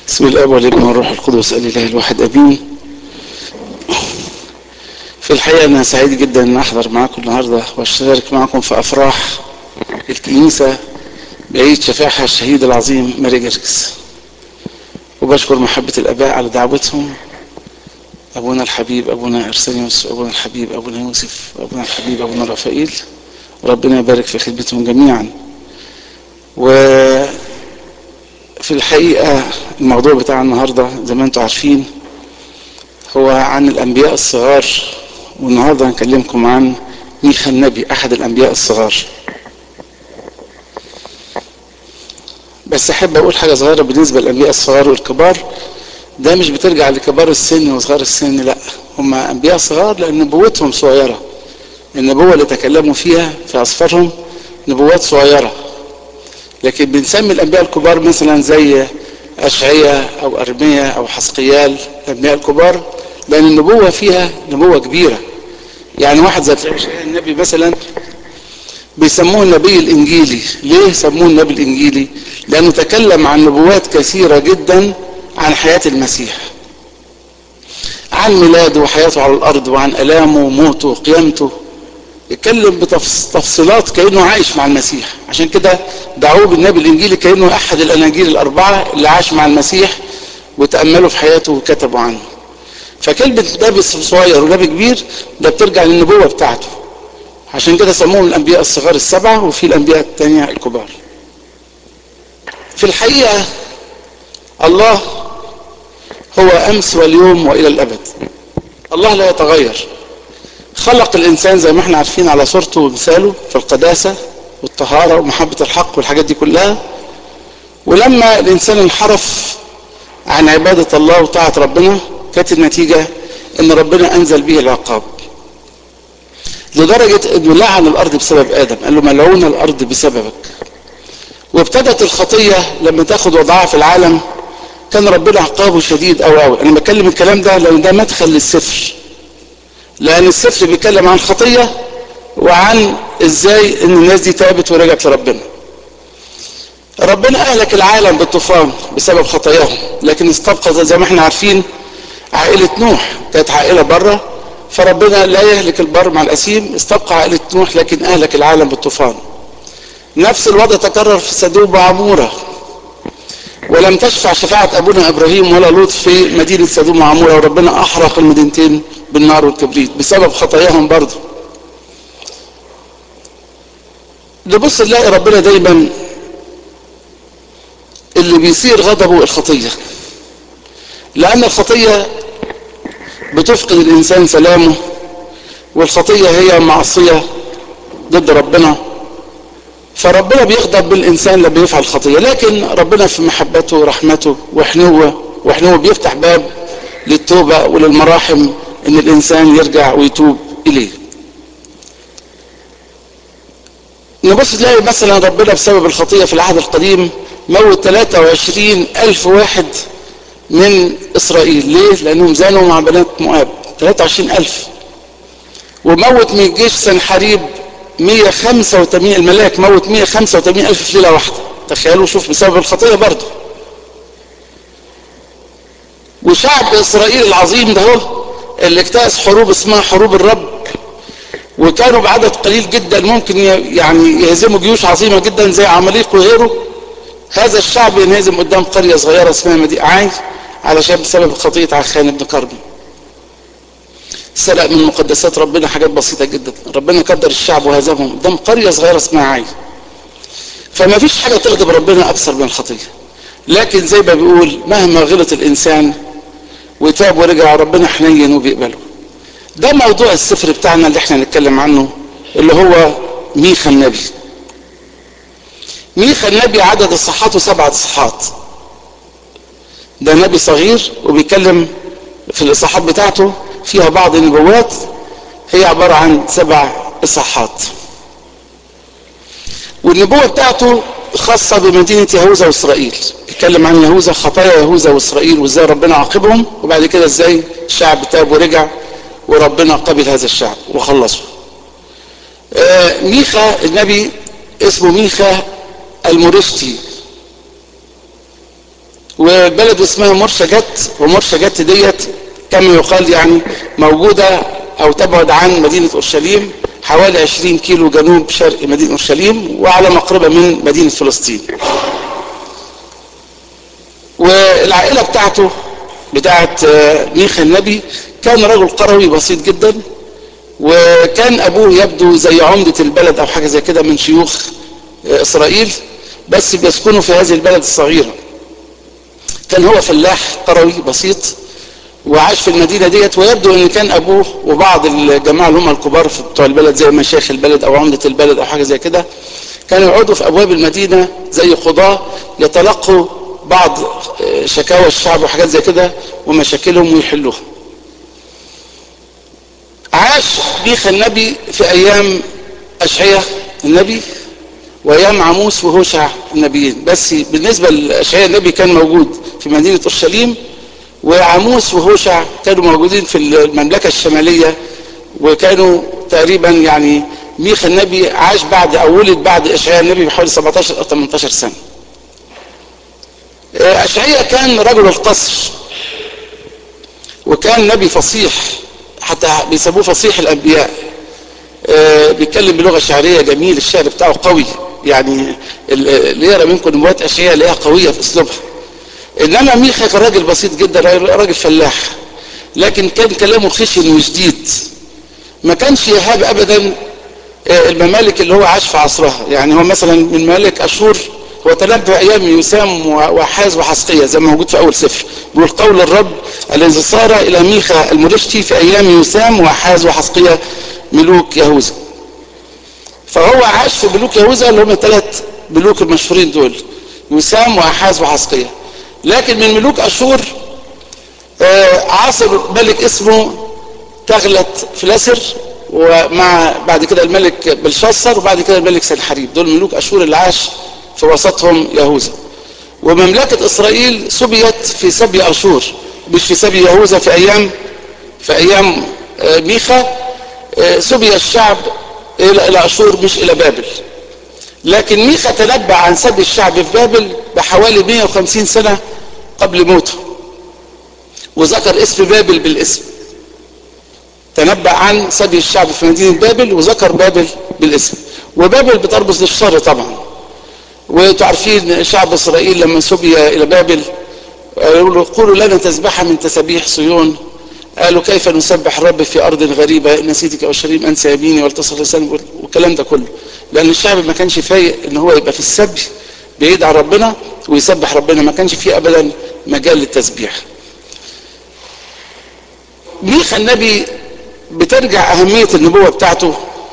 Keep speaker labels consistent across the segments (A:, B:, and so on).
A: بسم الاب والابن والروح القدس الاله الواحد امين في الحقيقه انا سعيد جدا ان احضر معاكم النهارده واشترك معكم في افراح الكنيسه بعيد شفاعها الشهيد العظيم ماري جرجس وبشكر محبه الاباء على دعوتهم ابونا الحبيب ابونا ارسانيوس ابونا الحبيب ابونا يوسف ابونا الحبيب ابونا رافائيل ربنا يبارك في خدمتهم جميعا و في الحقيقة الموضوع بتاع النهاردة زي ما انتم عارفين هو عن الأنبياء الصغار والنهاردة هنكلمكم عن ميخا النبي أحد الأنبياء الصغار بس أحب أقول حاجة صغيرة بالنسبة للأنبياء الصغار والكبار ده مش بترجع لكبار السن وصغار السن لا هم أنبياء صغار لأن نبوتهم صغيرة النبوة اللي تكلموا فيها في أسفارهم نبوات صغيرة لكن بنسمي الانبياء الكبار مثلا زي اشعياء او ارميا او حسقيال الانبياء الكبار لان النبوه فيها نبوه كبيره يعني واحد زي اشعياء النبي مثلا بيسموه النبي الانجيلي ليه سموه النبي الانجيلي لانه تكلم عن نبوات كثيره جدا عن حياه المسيح عن ميلاده وحياته على الارض وعن الامه وموته وقيامته يتكلم بتفصيلات كانه عايش مع المسيح عشان كده دعوه بالنبي الانجيلي كانه احد الاناجيل الاربعه اللي عاش مع المسيح وتاملوا في حياته وكتبوا عنه فكلمه نبي صغير ونبي كبير ده بترجع للنبوه بتاعته عشان كده سموهم الانبياء الصغار السبعه وفي الانبياء الثانيه الكبار في الحقيقه الله هو امس واليوم والى الابد الله لا يتغير خلق الانسان زي ما احنا عارفين على صورته ومثاله في القداسه والطهاره ومحبه الحق والحاجات دي كلها ولما الانسان انحرف عن عباده الله وطاعه ربنا كانت النتيجه ان ربنا انزل به العقاب لدرجه انه لعن الارض بسبب ادم قال له ملعون الارض بسببك وابتدت الخطيه لما تاخد وضعها في العالم كان ربنا عقابه شديد قوي قوي انا بتكلم الكلام ده لان ده مدخل للسفر لان السفر بيتكلم عن خطيه وعن ازاي ان الناس دي تابت ورجعت لربنا ربنا اهلك العالم بالطوفان بسبب خطاياهم لكن استبقى زي ما احنا عارفين عائلة نوح كانت عائلة بره فربنا لا يهلك البر مع الأسيم استبقى عائلة نوح لكن أهلك العالم بالطوفان نفس الوضع تكرر في سدوم وعمورة ولم تشفع شفاعة أبونا إبراهيم ولا لوط في مدينة سدوم وعمورة وربنا أحرق المدينتين بالنار والكبريت بسبب خطاياهم برضه نبص نلاقي ربنا دايما اللي بيصير غضبه الخطية لأن الخطية بتفقد الإنسان سلامه والخطية هي معصية ضد ربنا فربنا بيغضب بالإنسان لما بيفعل خطية لكن ربنا في محبته ورحمته وحنوه وحنوه بيفتح باب للتوبة وللمراحم ان الانسان يرجع ويتوب اليه نبص تلاقي مثلا ربنا بسبب الخطية في العهد القديم موت 23 ألف واحد من إسرائيل ليه؟ لأنهم زانوا مع بنات مؤاب 23 ألف وموت من جيش سنحريب 185 الملاك موت 185 ألف في ليلة واحدة تخيلوا شوف بسبب الخطية برضه وشعب إسرائيل العظيم ده هو اللي اجتاز حروب اسمها حروب الرب وكانوا بعدد قليل جدا ممكن يعني يهزموا جيوش عظيمه جدا زي عماليق وغيره هذا الشعب ينهزم قدام قريه صغيره اسمها مدينه عاي علشان بسبب خطيه عخان بن كرمي سرق من مقدسات ربنا حاجات بسيطه جدا ربنا قدر الشعب وهزمهم قدام قريه صغيره اسمها عاي فما فيش حاجه تغضب ربنا اكثر من الخطيه لكن زي ما بيقول مهما غلط الانسان وتاب ورجع ربنا حنين وبيقبله ده موضوع السفر بتاعنا اللي احنا هنتكلم عنه اللي هو ميخا النبي ميخا النبي عدد اصحاحاته سبعة اصحاحات ده نبي صغير وبيتكلم في الاصحاحات بتاعته فيها بعض النبوات هي عبارة عن سبع اصحاحات والنبوة بتاعته خاصة بمدينة يهوذا وإسرائيل اتكلم عن يهوذا خطايا يهوذا وإسرائيل وإزاي ربنا عاقبهم وبعد كده إزاي الشعب تاب ورجع وربنا قبل هذا الشعب وخلصه آه ميخا النبي اسمه ميخا المورشتي وبلد اسمها مرشا جت ومرشا جت ديت كما يقال يعني موجودة او تبعد عن مدينة اورشليم حوالي 20 كيلو جنوب شرق مدينة اورشليم وعلى مقربة من مدينة فلسطين والعائلة بتاعته بتاعت ميخا النبي كان رجل قروي بسيط جدا وكان ابوه يبدو زي عمدة البلد او حاجة زي كده من شيوخ اسرائيل بس بيسكنوا في هذه البلد الصغيرة كان هو فلاح قروي بسيط وعاش في المدينة ديت ويبدو ان كان ابوه وبعض الجماعة اللي هم الكبار في بتوع البلد زي مشايخ البلد او عمدة البلد او حاجة زي كده كانوا يقعدوا في ابواب المدينة زي قضاة يتلقوا بعض شكاوى الشعب وحاجات زي كده ومشاكلهم ويحلوها عاش ميخا النبي في ايام اشعية النبي وايام عموس وهوشع النبيين بس بالنسبة لاشعية النبي كان موجود في مدينة اورشليم وعموس وهوشع كانوا موجودين في المملكة الشمالية وكانوا تقريبا يعني ميخا النبي عاش بعد او ولد بعد اشعياء النبي بحوالي 17 او 18 سنة اشعياء كان رجل القصر وكان نبي فصيح حتى بيسموه فصيح الانبياء بيتكلم بلغة شعرية جميل الشعر بتاعه قوي يعني اللي يقرا منكم نبوات اشعياء اللي هي قوية في اسلوبها انما ميخا كان راجل بسيط جدا راجل فلاح لكن كان كلامه خشن وشديد ما كانش يهاب ابدا الممالك اللي هو عاش في عصرها يعني هو مثلا من ممالك اشور هو تنبأ ايام يسام وحاز وحسقية زي ما موجود في اول سفر بيقول قول الرب الذي صار الى ميخا المرشتي في ايام يسام وحاز وحسقية ملوك يهوذا فهو عاش في ملوك يهوذا اللي هم الثلاث ملوك المشهورين دول يسام وحاز وحسقية لكن من ملوك اشور عاصر ملك اسمه تغلت فلاسر ومع بعد كده الملك بلشاصر وبعد كده الملك سنحريب دول ملوك اشور اللي عاش في وسطهم يهوذا ومملكة اسرائيل سبيت في سبي اشور مش في سبي يهوذا في ايام في ايام ميخا سبي الشعب الى اشور مش الى بابل لكن ميخا تنبأ عن سبي الشعب في بابل بحوالي 150 سنة قبل موته وذكر اسم بابل بالاسم تنبأ عن سبي الشعب في مدينة بابل وذكر بابل بالاسم وبابل بترمز للشر طبعا وتعرفين شعب اسرائيل لما سبي الى بابل قولوا لنا تسبحة من تسابيح صيون قالوا كيف نسبح الرب في ارض غريبة نسيتك اورشليم انسى يميني والتصق لساني والكلام ده كله لان الشعب ما كانش فايق ان هو يبقى في السبي بعيد عن ربنا ويسبح ربنا ما كانش فيه ابدا مجال للتسبيح ميخا النبي بترجع اهمية النبوة بتاعته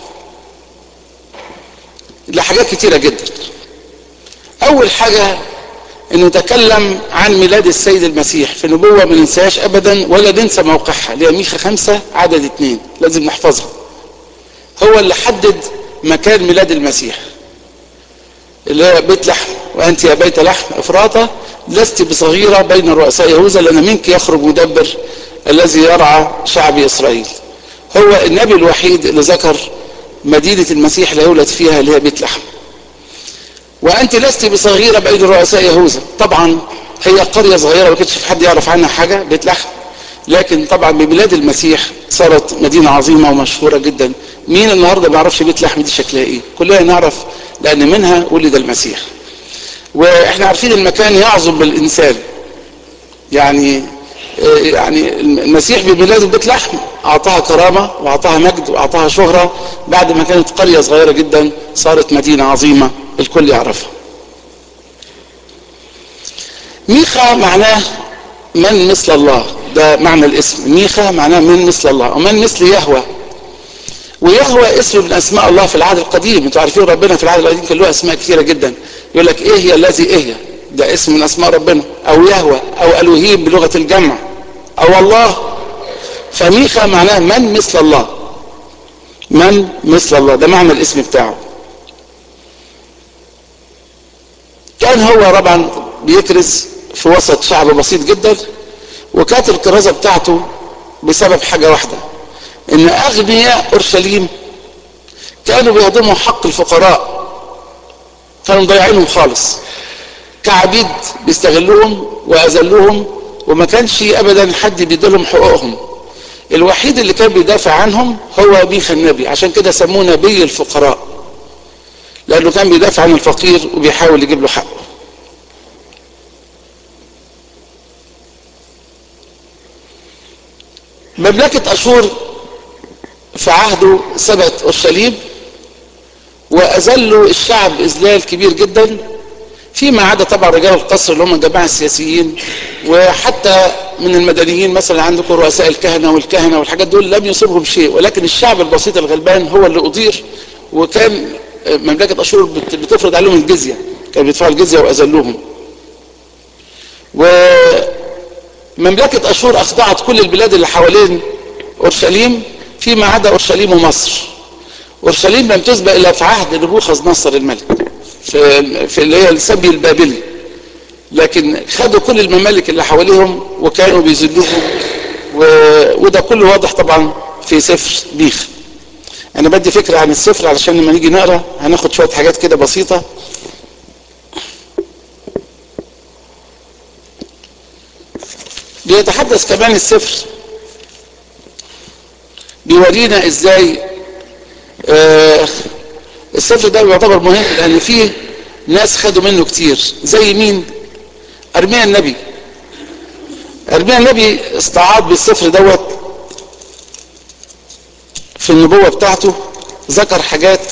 A: لحاجات كتيرة جدا اول حاجة انه تكلم عن ميلاد السيد المسيح في نبوة ما ننساهاش ابدا ولا ننسى موقعها اللي هي ميخا خمسة عدد اتنين لازم نحفظها هو اللي حدد مكان ميلاد المسيح اللي هو بيت لحم وانت يا بيت لحم افراطة لست بصغيرة بين رؤساء يهوذا لان منك يخرج مدبر الذي يرعى شعب اسرائيل هو النبي الوحيد اللي ذكر مدينة المسيح اللي يولد فيها اللي هي بيت لحم وانت لست بصغيرة بين رؤساء يهوذا طبعا هي قرية صغيرة ما كانش في حد يعرف عنها حاجة بيت لحم لكن طبعا بميلاد المسيح صارت مدينة عظيمة ومشهورة جدا مين النهاردة ما يعرفش بيت لحم دي شكلها ايه كلنا نعرف لان منها ولد المسيح واحنا عارفين المكان يعظم بالانسان يعني يعني المسيح بميلاده بيت لحم اعطاها كرامة واعطاها مجد واعطاها شهرة بعد ما كانت قرية صغيرة جدا صارت مدينة عظيمة الكل يعرفها ميخا معناه من مثل الله ده معنى الاسم ميخا معناه من مثل الله ومن مثل يهوى ويهوى اسم من اسماء الله في العهد القديم انتوا عارفين ربنا في العهد القديم كان له اسماء كثيره جدا يقول لك ايه هي الذي ايه هي ده اسم من اسماء ربنا او يهوى او الوهيم بلغه الجمع او الله فميخا معناه من مثل الله من مثل الله ده معنى الاسم بتاعه كان هو طبعا بيكرز في وسط شعب بسيط جدا وكانت الكرازة بتاعته بسبب حاجة واحدة ان اغنياء اورشليم كانوا بيهضموا حق الفقراء كانوا مضيعينهم خالص كعبيد بيستغلوهم واذلوهم وما كانش ابدا حد بيديلهم حقوقهم الوحيد اللي كان بيدافع عنهم هو ميخا النبي عشان كده سموه نبي الفقراء لانه كان بيدافع عن الفقير وبيحاول يجيب له حقه مملكة أشور في عهده سبت أورشليم وأذلوا الشعب إذلال كبير جدا فيما عدا طبعا رجال القصر اللي هم الجماعة السياسيين وحتى من المدنيين مثلا عندكم رؤساء الكهنة والكهنة والحاجات دول لم يصيبهم شيء ولكن الشعب البسيط الغلبان هو اللي أضير وكان مملكة أشور بتفرض عليهم الجزية كانوا بيدفعوا الجزية وأذلوهم ومملكة أشور أخضعت كل البلاد اللي حوالين أورشليم فيما عدا أورشليم ومصر أورشليم لم تسبق إلا في عهد نبوخذ نصر الملك في, في اللي هي السبي البابلي لكن خدوا كل الممالك اللي حواليهم وكانوا بيذلوهم و... وده كله واضح طبعا في سفر بيخ انا بدي فكرة عن السفر علشان لما نيجي نقرا هناخد شوية حاجات كده بسيطة بيتحدث كمان السفر بيورينا ازاي آه السفر ده يعتبر مهم لان فيه ناس خدوا منه كتير زي مين ارميا النبي ارميا النبي استعاض بالسفر دوت في النبوة بتاعته ذكر حاجات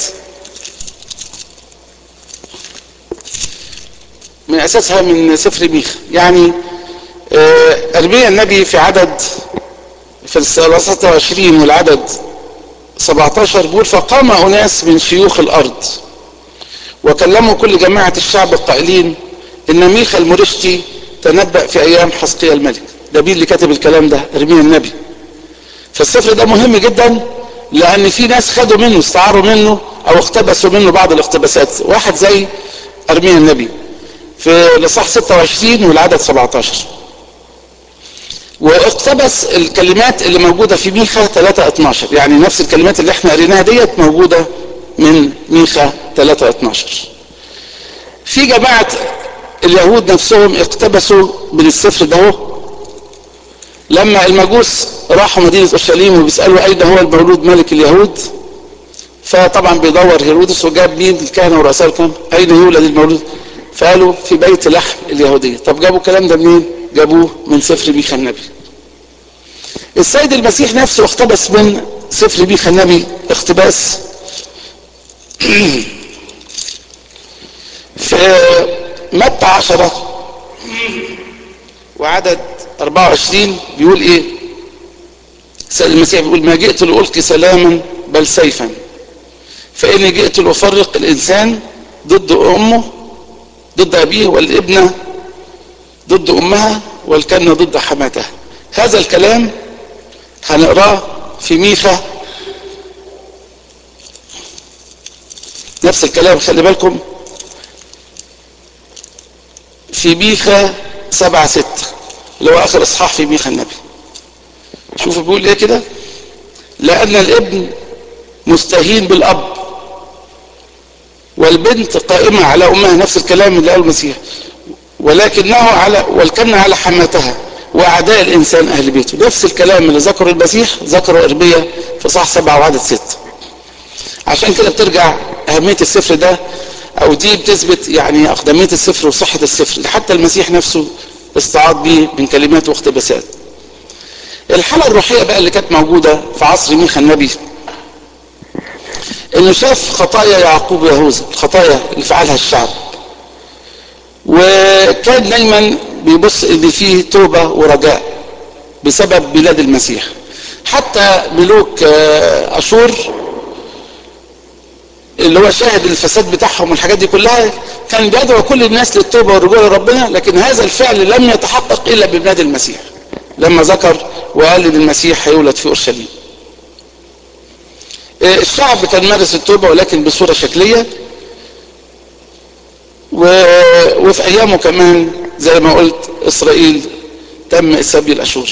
A: من اساسها من سفر ميخ يعني ارميا النبي في عدد في السنة 26 والعدد 17 بيقول فقام أناس من شيوخ الأرض وكلموا كل جماعة الشعب القائلين إن ميخا المرشتي تنبأ في أيام حسقية الملك ده مين اللي كاتب الكلام ده ارميا النبي فالسفر ده مهم جدا لأن في ناس خدوا منه استعاروا منه أو اقتبسوا منه بعض الاقتباسات واحد زي ارميا النبي في الإصحاح 26 والعدد 17 واقتبس الكلمات اللي موجودة في ميخا 3 12 يعني نفس الكلمات اللي احنا قريناها ديت موجودة من ميخا 3 12 في جماعة اليهود نفسهم اقتبسوا من السفر ده لما المجوس راحوا مدينة اورشليم وبيسألوا اين هو المولود ملك اليهود فطبعا بيدور هيرودس وجاب مين الكهنة ورؤساء الكهنة اين يولد المولود فقالوا في بيت لحم اليهودية طب جابوا الكلام ده منين جابوه من سفر ميخا النبي السيد المسيح نفسه اقتبس من سفر ميخا النبي اقتباس في متى عشرة وعدد 24 بيقول ايه السيد المسيح بيقول ما جئت لألقي سلاما بل سيفا فإني جئت لأفرق الإنسان ضد أمه ضد أبيه والابنة ضد أمها والكنة ضد حماتها هذا الكلام هنقراه في ميخا نفس الكلام خلي بالكم في ميخا سبعة ستة اللي هو آخر إصحاح في ميخا النبي شوفوا بيقول إيه كده لأن الابن مستهين بالأب والبنت قائمة على أمها نفس الكلام اللي قاله المسيح ولكنه على والكن على حماتها واعداء الانسان اهل بيته نفس الكلام اللي ذكره المسيح ذكره ارميا في صح سبعة وعدد ست عشان كده بترجع اهمية السفر ده او دي بتثبت يعني اقدمية السفر وصحة السفر حتى المسيح نفسه استعاض بيه من كلمات واقتباسات الحالة الروحية بقى اللي كانت موجودة في عصر ميخا النبي انه شاف خطايا يعقوب ويهوذا الخطايا اللي فعلها الشعب وكان دايما بيبص ان فيه توبة ورجاء بسبب بلاد المسيح حتى ملوك اشور اللي هو شاهد الفساد بتاعهم والحاجات دي كلها كان بيدعو كل الناس للتوبة والرجوع لربنا لكن هذا الفعل لم يتحقق الا ببلاد المسيح لما ذكر وقال ان المسيح هيولد في اورشليم الشعب كان مارس التوبة ولكن بصورة شكلية و... وفي ايامه كمان زي ما قلت اسرائيل تم السبي الاشوري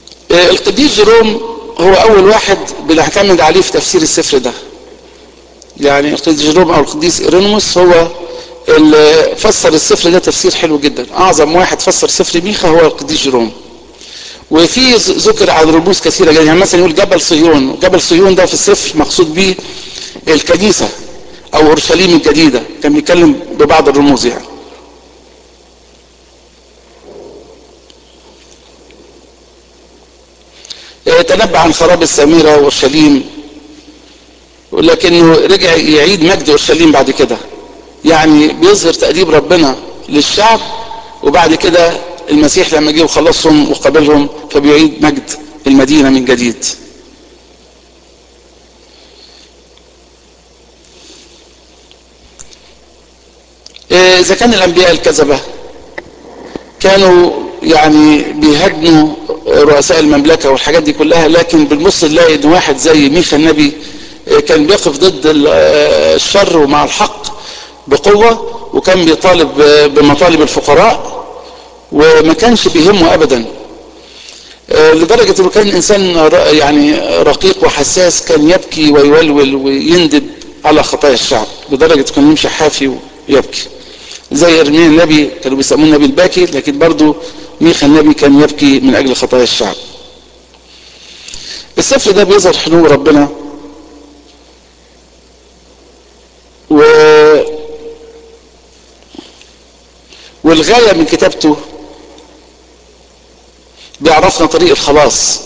A: القديس جيروم هو اول واحد بنعتمد عليه في تفسير السفر ده يعني القديس جيروم او القديس ايرينوس هو اللي فسر السفر ده تفسير حلو جدا اعظم واحد فسر سفر ميخا هو القديس جيروم وفي ذكر عن رموز كثيره جدا يعني مثلا يقول جبل صهيون جبل صهيون ده في السفر مقصود به الكنيسه او اورشليم الجديده كان بيتكلم ببعض الرموز يعني تنبأ عن خراب السامرة وأورشليم ولكنه رجع يعيد مجد أورشليم بعد كده يعني بيظهر تأديب ربنا للشعب وبعد كده المسيح لما جه وخلصهم وقابلهم فبيعيد مجد المدينة من جديد إذا كان الأنبياء الكذبة كانوا يعني بيهاجموا رؤساء المملكة والحاجات دي كلها لكن بنبص نلاقي ان واحد زي ميخا النبي كان بيقف ضد الشر ومع الحق بقوة وكان بيطالب بمطالب الفقراء وما كانش بيهمه ابدا لدرجة انه كان انسان يعني رقيق وحساس كان يبكي ويولول ويندب على خطايا الشعب لدرجة كان يمشي حافي ويبكي زي ارميا النبي كانوا بيسموه النبي الباكي لكن برضه ميخا النبي كان يبكي من اجل خطايا الشعب السفر ده بيظهر حنو ربنا و والغاية من كتابته بيعرفنا طريق الخلاص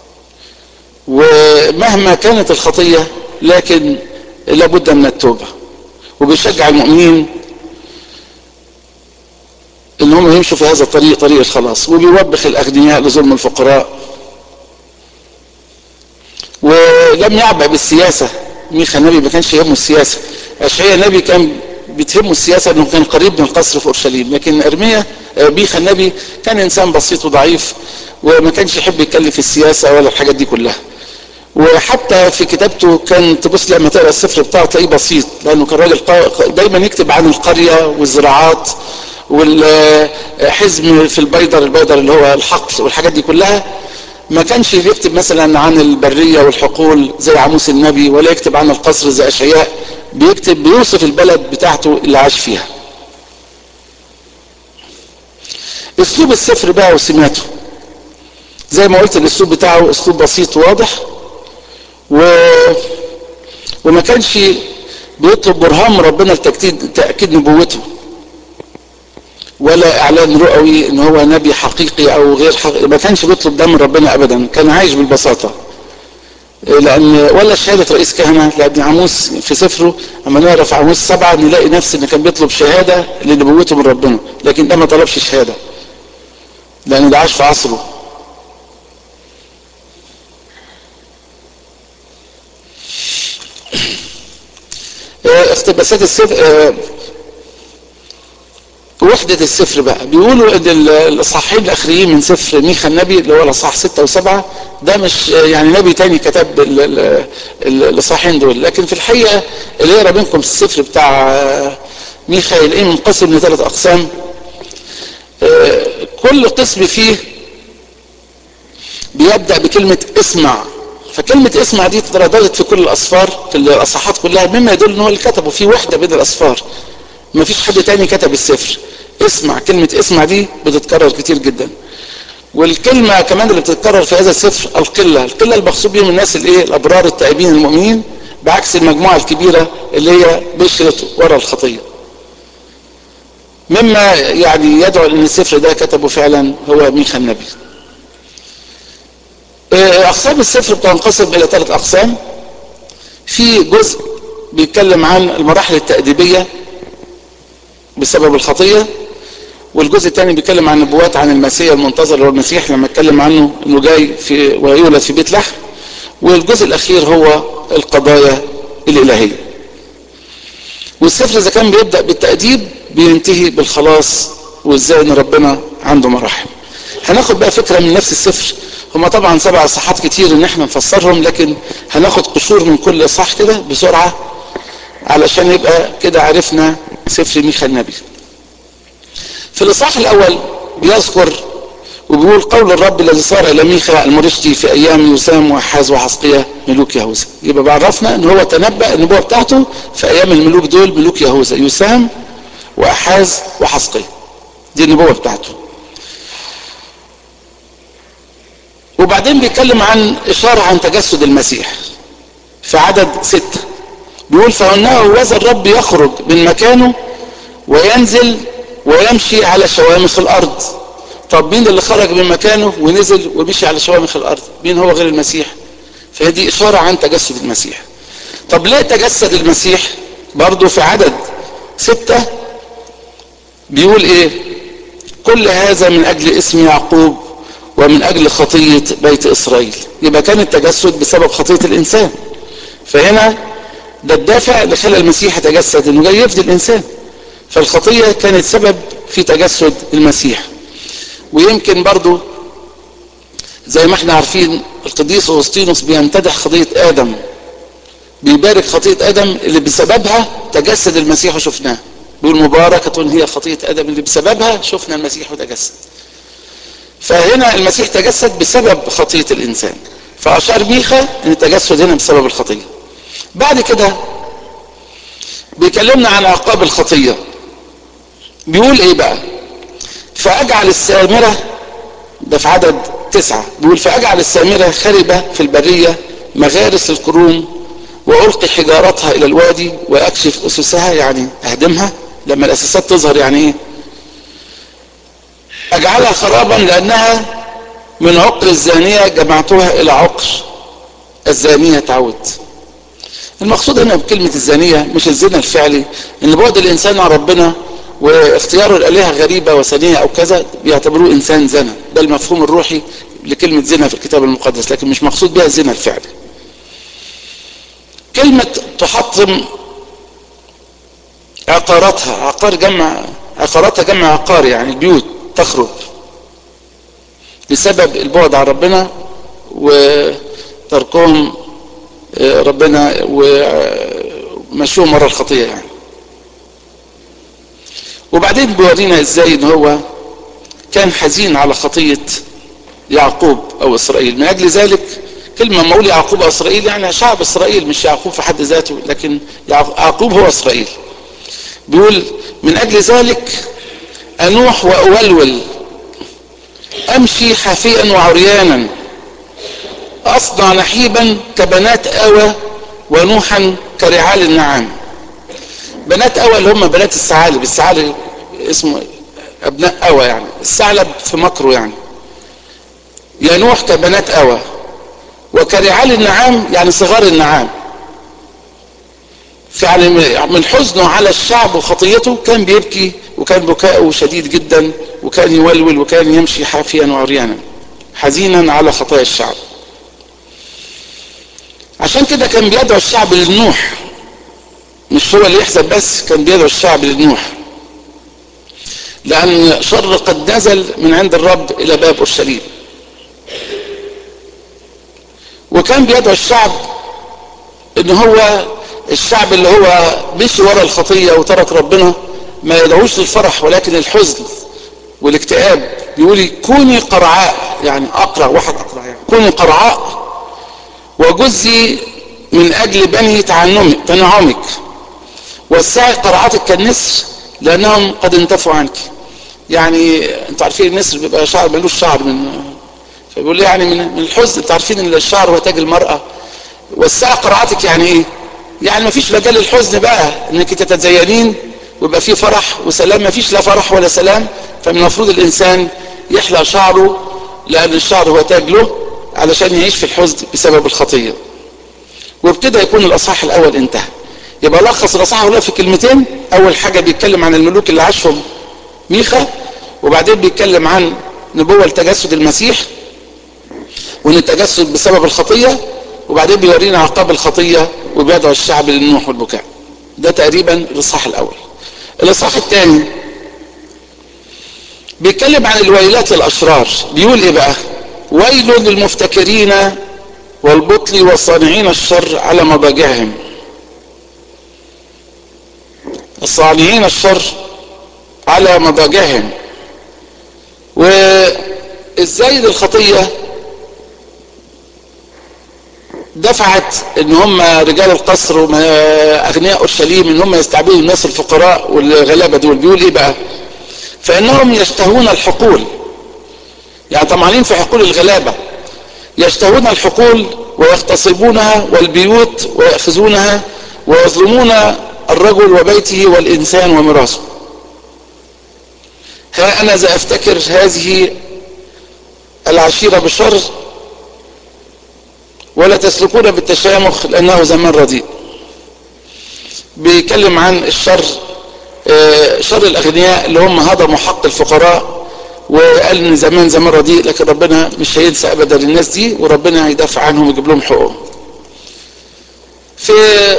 A: ومهما كانت الخطية لكن لابد من التوبة وبيشجع المؤمنين ان هم يمشوا في هذا الطريق طريق الخلاص وبيوبخ الاغنياء لظلم الفقراء ولم يعبأ بالسياسة ميخا النبي ما كانش يهمه السياسة اشعياء النبي كان بتهمه السياسة انه كان قريب من القصر في اورشليم لكن ارميا ميخا النبي كان انسان بسيط وضعيف وما كانش يحب يتكلم في السياسة ولا الحاجات دي كلها وحتى في كتابته كان تبص لما تقرا السفر بتاعه تلاقيه بسيط لانه كان راجل دايما يكتب عن القريه والزراعات والحزم في البيضر البيضر اللي هو الحقل والحاجات دي كلها ما كانش بيكتب مثلا عن البريه والحقول زي عموس النبي ولا يكتب عن القصر زي اشعياء بيكتب بيوصف البلد بتاعته اللي عاش فيها اسلوب السفر بقى وسماته زي ما قلت الاسلوب بتاعه اسلوب بسيط وواضح و... وما كانش بيطلب برهان ربنا لتأكيد تأكيد نبوته ولا اعلان رؤوي ان هو نبي حقيقي او غير حقيقي ما كانش بيطلب ده من ربنا ابدا كان عايش بالبساطه لان ولا شهاده رئيس كهنه لان عموس في سفره اما نقرا في عموس سبعه نلاقي نفس ان كان بيطلب شهاده لنبوته من ربنا لكن ده ما طلبش شهاده لان ده عاش في عصره اقتباسات السفر وحدة السفر بقى بيقولوا ان الاصحاحين الاخرين من سفر ميخا النبي اللي هو الاصحاح ستة وسبعة ده مش يعني نبي تاني كتب الاصحاحين دول لكن في الحقيقة اللي يقرا منكم السفر بتاع ميخا يلاقيه منقسم لثلاث اقسام كل قسم فيه بيبدأ بكلمة اسمع فكلمة اسمع دي ترددت في كل الأصفار في الأصحاحات كلها مما يدل ان هو اللي كتبه في وحدة بين الأصفار ما فيش حد تاني كتب السفر اسمع كلمة اسمع دي بتتكرر كتير جدا والكلمة كمان اللي بتتكرر في هذا السفر القلة القلة المقصود بيهم الناس الايه الابرار التائبين المؤمنين بعكس المجموعة الكبيرة اللي هي بشرت ورا الخطية مما يعني يدعو ان السفر ده كتبه فعلا هو ميخا النبي اقسام السفر بتنقسم الى ثلاث اقسام في جزء بيتكلم عن المراحل التأديبية بسبب الخطية والجزء الثاني بيتكلم عن نبوات عن المسيح المنتظر اللي هو المسيح لما اتكلم عنه انه جاي في ويولد في بيت لحم والجزء الاخير هو القضايا الالهية والسفر اذا كان بيبدأ بالتأديب بينتهي بالخلاص وازاي ان ربنا عنده مراحل هناخد بقى فكرة من نفس السفر هما طبعا سبع اصحاحات كتير ان احنا نفسرهم لكن هناخد قشور من كل اصحاح كده بسرعة علشان يبقى كده عرفنا سفر ميخا النبي في الاصحاح الاول بيذكر وبيقول قول الرب الذي صار الى ميخا المرشدي في ايام يسام واحاز وحسقية ملوك يهوذا يبقى بعرفنا ان هو تنبأ النبوة بتاعته في ايام الملوك دول ملوك يهوذا يسام واحاز وحسقية دي النبوة بتاعته وبعدين بيتكلم عن اشارة عن تجسد المسيح في عدد ستة بيقول فانه وذا الرب يخرج من مكانه وينزل ويمشي على شوامخ الارض طب مين اللي خرج من مكانه ونزل ومشي على شوامخ الارض مين هو غير المسيح فهذه اشارة عن تجسد المسيح طب ليه تجسد المسيح برضو في عدد ستة بيقول ايه كل هذا من اجل اسم يعقوب ومن اجل خطية بيت اسرائيل يبقى كان التجسد بسبب خطية الانسان فهنا ده الدافع اللي خلى المسيح يتجسد انه جاي يفدي الانسان فالخطية كانت سبب في تجسد المسيح ويمكن برضو زي ما احنا عارفين القديس اغسطينوس بيمتدح خطية ادم بيبارك خطية ادم اللي بسببها تجسد المسيح وشفناه بيقول مباركة هي خطية ادم اللي بسببها شفنا المسيح وتجسد فهنا المسيح تجسد بسبب خطية الانسان فاشار ميخا ان التجسد هنا بسبب الخطية بعد كده بيكلمنا عن عقاب الخطية بيقول ايه بقى فاجعل السامرة ده في عدد تسعة بيقول فاجعل السامرة خربة في البرية مغارس الكروم والقي حجارتها الى الوادي واكشف اسسها يعني اهدمها لما الاساسات تظهر يعني ايه اجعلها خرابا لانها من عقر الزانية جمعتها الى عقر الزانية تعود المقصود هنا بكلمة الزانية مش الزنا الفعلي ان بعد الانسان عن ربنا واختياره الالهة غريبة وثنية او كذا بيعتبروه انسان زنا ده المفهوم الروحي لكلمة زنا في الكتاب المقدس لكن مش مقصود بها الزنا الفعلي كلمة تحطم عقاراتها عقار جمع عقاراتها جمع عقار يعني البيوت تخرب بسبب البعد عن ربنا وتركهم ربنا ومشوهم ورا الخطية يعني وبعدين بيورينا ازاي ان هو كان حزين على خطية يعقوب او اسرائيل من اجل ذلك كلمة مولي يعقوب او اسرائيل يعني شعب اسرائيل مش يعقوب في حد ذاته لكن يعقوب هو اسرائيل بيقول من اجل ذلك انوح واولول امشي حافيا وعريانا اصنع نحيبا كبنات اوى ونوحا كرعال النعام بنات اوى اللي هم بنات الثعالب الثعالب اسمه ابناء اوى يعني الثعلب في مكره يعني ينوح كبنات اوى وكرعال النعام يعني صغار النعام فعلا من حزنه على الشعب وخطيته كان بيبكي وكان بكاؤه شديد جدا وكان يولول وكان يمشي حافيا وعريانا حزينا على خطايا الشعب عشان كده كان بيدعو الشعب للنوح مش هو اللي يحزن بس كان بيدعو الشعب للنوح لأن شر قد نزل من عند الرب إلى باب أورشليم وكان بيدعو الشعب ان هو الشعب اللي هو مشي ورا الخطية وترك ربنا ما يدعوش للفرح ولكن الحزن والاكتئاب بيقول لي كوني قرعاء يعني اقرع واحد اقرع يعني كوني قرعاء وجزي من اجل بني تعنمك تنعمك وسعي قرعاتك كالنسر لانهم قد انتفوا عنك يعني انتوا عارفين النسر بيبقى شعر ملوش شعر من فبيقول لي يعني من من الحزن انتوا عارفين ان الشعر هو تاج المرأة وسعي قرعاتك يعني ايه يعني ما فيش مجال للحزن بقى انك تتزينين ويبقى فيه فرح وسلام ما فيش لا فرح ولا سلام فمن المفروض الانسان يحلق شعره لان الشعر هو تاج له علشان يعيش في الحزن بسبب الخطية وبكده يكون الاصحاح الاول انتهى يبقى لخص الاصحاح الاول في كلمتين اول حاجة بيتكلم عن الملوك اللي عاشهم ميخا وبعدين بيتكلم عن نبوة لتجسد المسيح وان التجسد بسبب الخطية وبعدين بيورينا عقاب الخطية وبيدعو الشعب للنوح والبكاء ده تقريبا الاصحاح الاول الاصحاح الثاني بيتكلم عن الويلات للاشرار بيقول ايه بقى ويل للمفتكرين والبطل والصانعين الشر على مضاجعهم الصانعين الشر على مضاجعهم ازاي الخطية دفعت ان هم رجال القصر واغنياء اورشليم ان هم يستعبدوا الناس الفقراء والغلابه دول بيقول ايه بقى فانهم يشتهون الحقول يعني طمعانين في حقول الغلابه يشتهون الحقول ويغتصبونها والبيوت ويأخذونها ويظلمون الرجل وبيته والإنسان وميراثه ها أنا ذا أفتكر هذه العشيرة بشر ولا تسلكون بالتشامخ لأنه زمان رديء بيتكلم عن الشر شر الأغنياء اللي هم هضموا حق الفقراء وقال ان زمان زمان رديء لكن ربنا مش هينسى ابدا الناس دي وربنا هيدافع عنهم ويجيب لهم حقوقهم في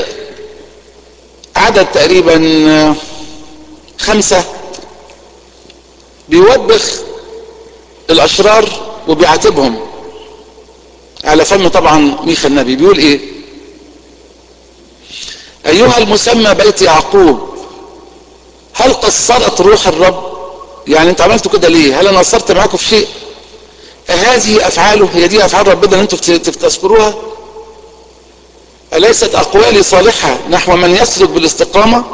A: عدد تقريبا خمسة بيوبخ الاشرار وبيعاتبهم على فم طبعا ميخا النبي بيقول ايه ايها المسمى بيت يعقوب هل قصرت روح الرب يعني انت عملتوا كده ليه هل انا قصرت معاكم في شيء هذه افعاله هي دي افعال ربنا اللي انتوا تذكروها اليست اقوالي صالحه نحو من يسلك بالاستقامه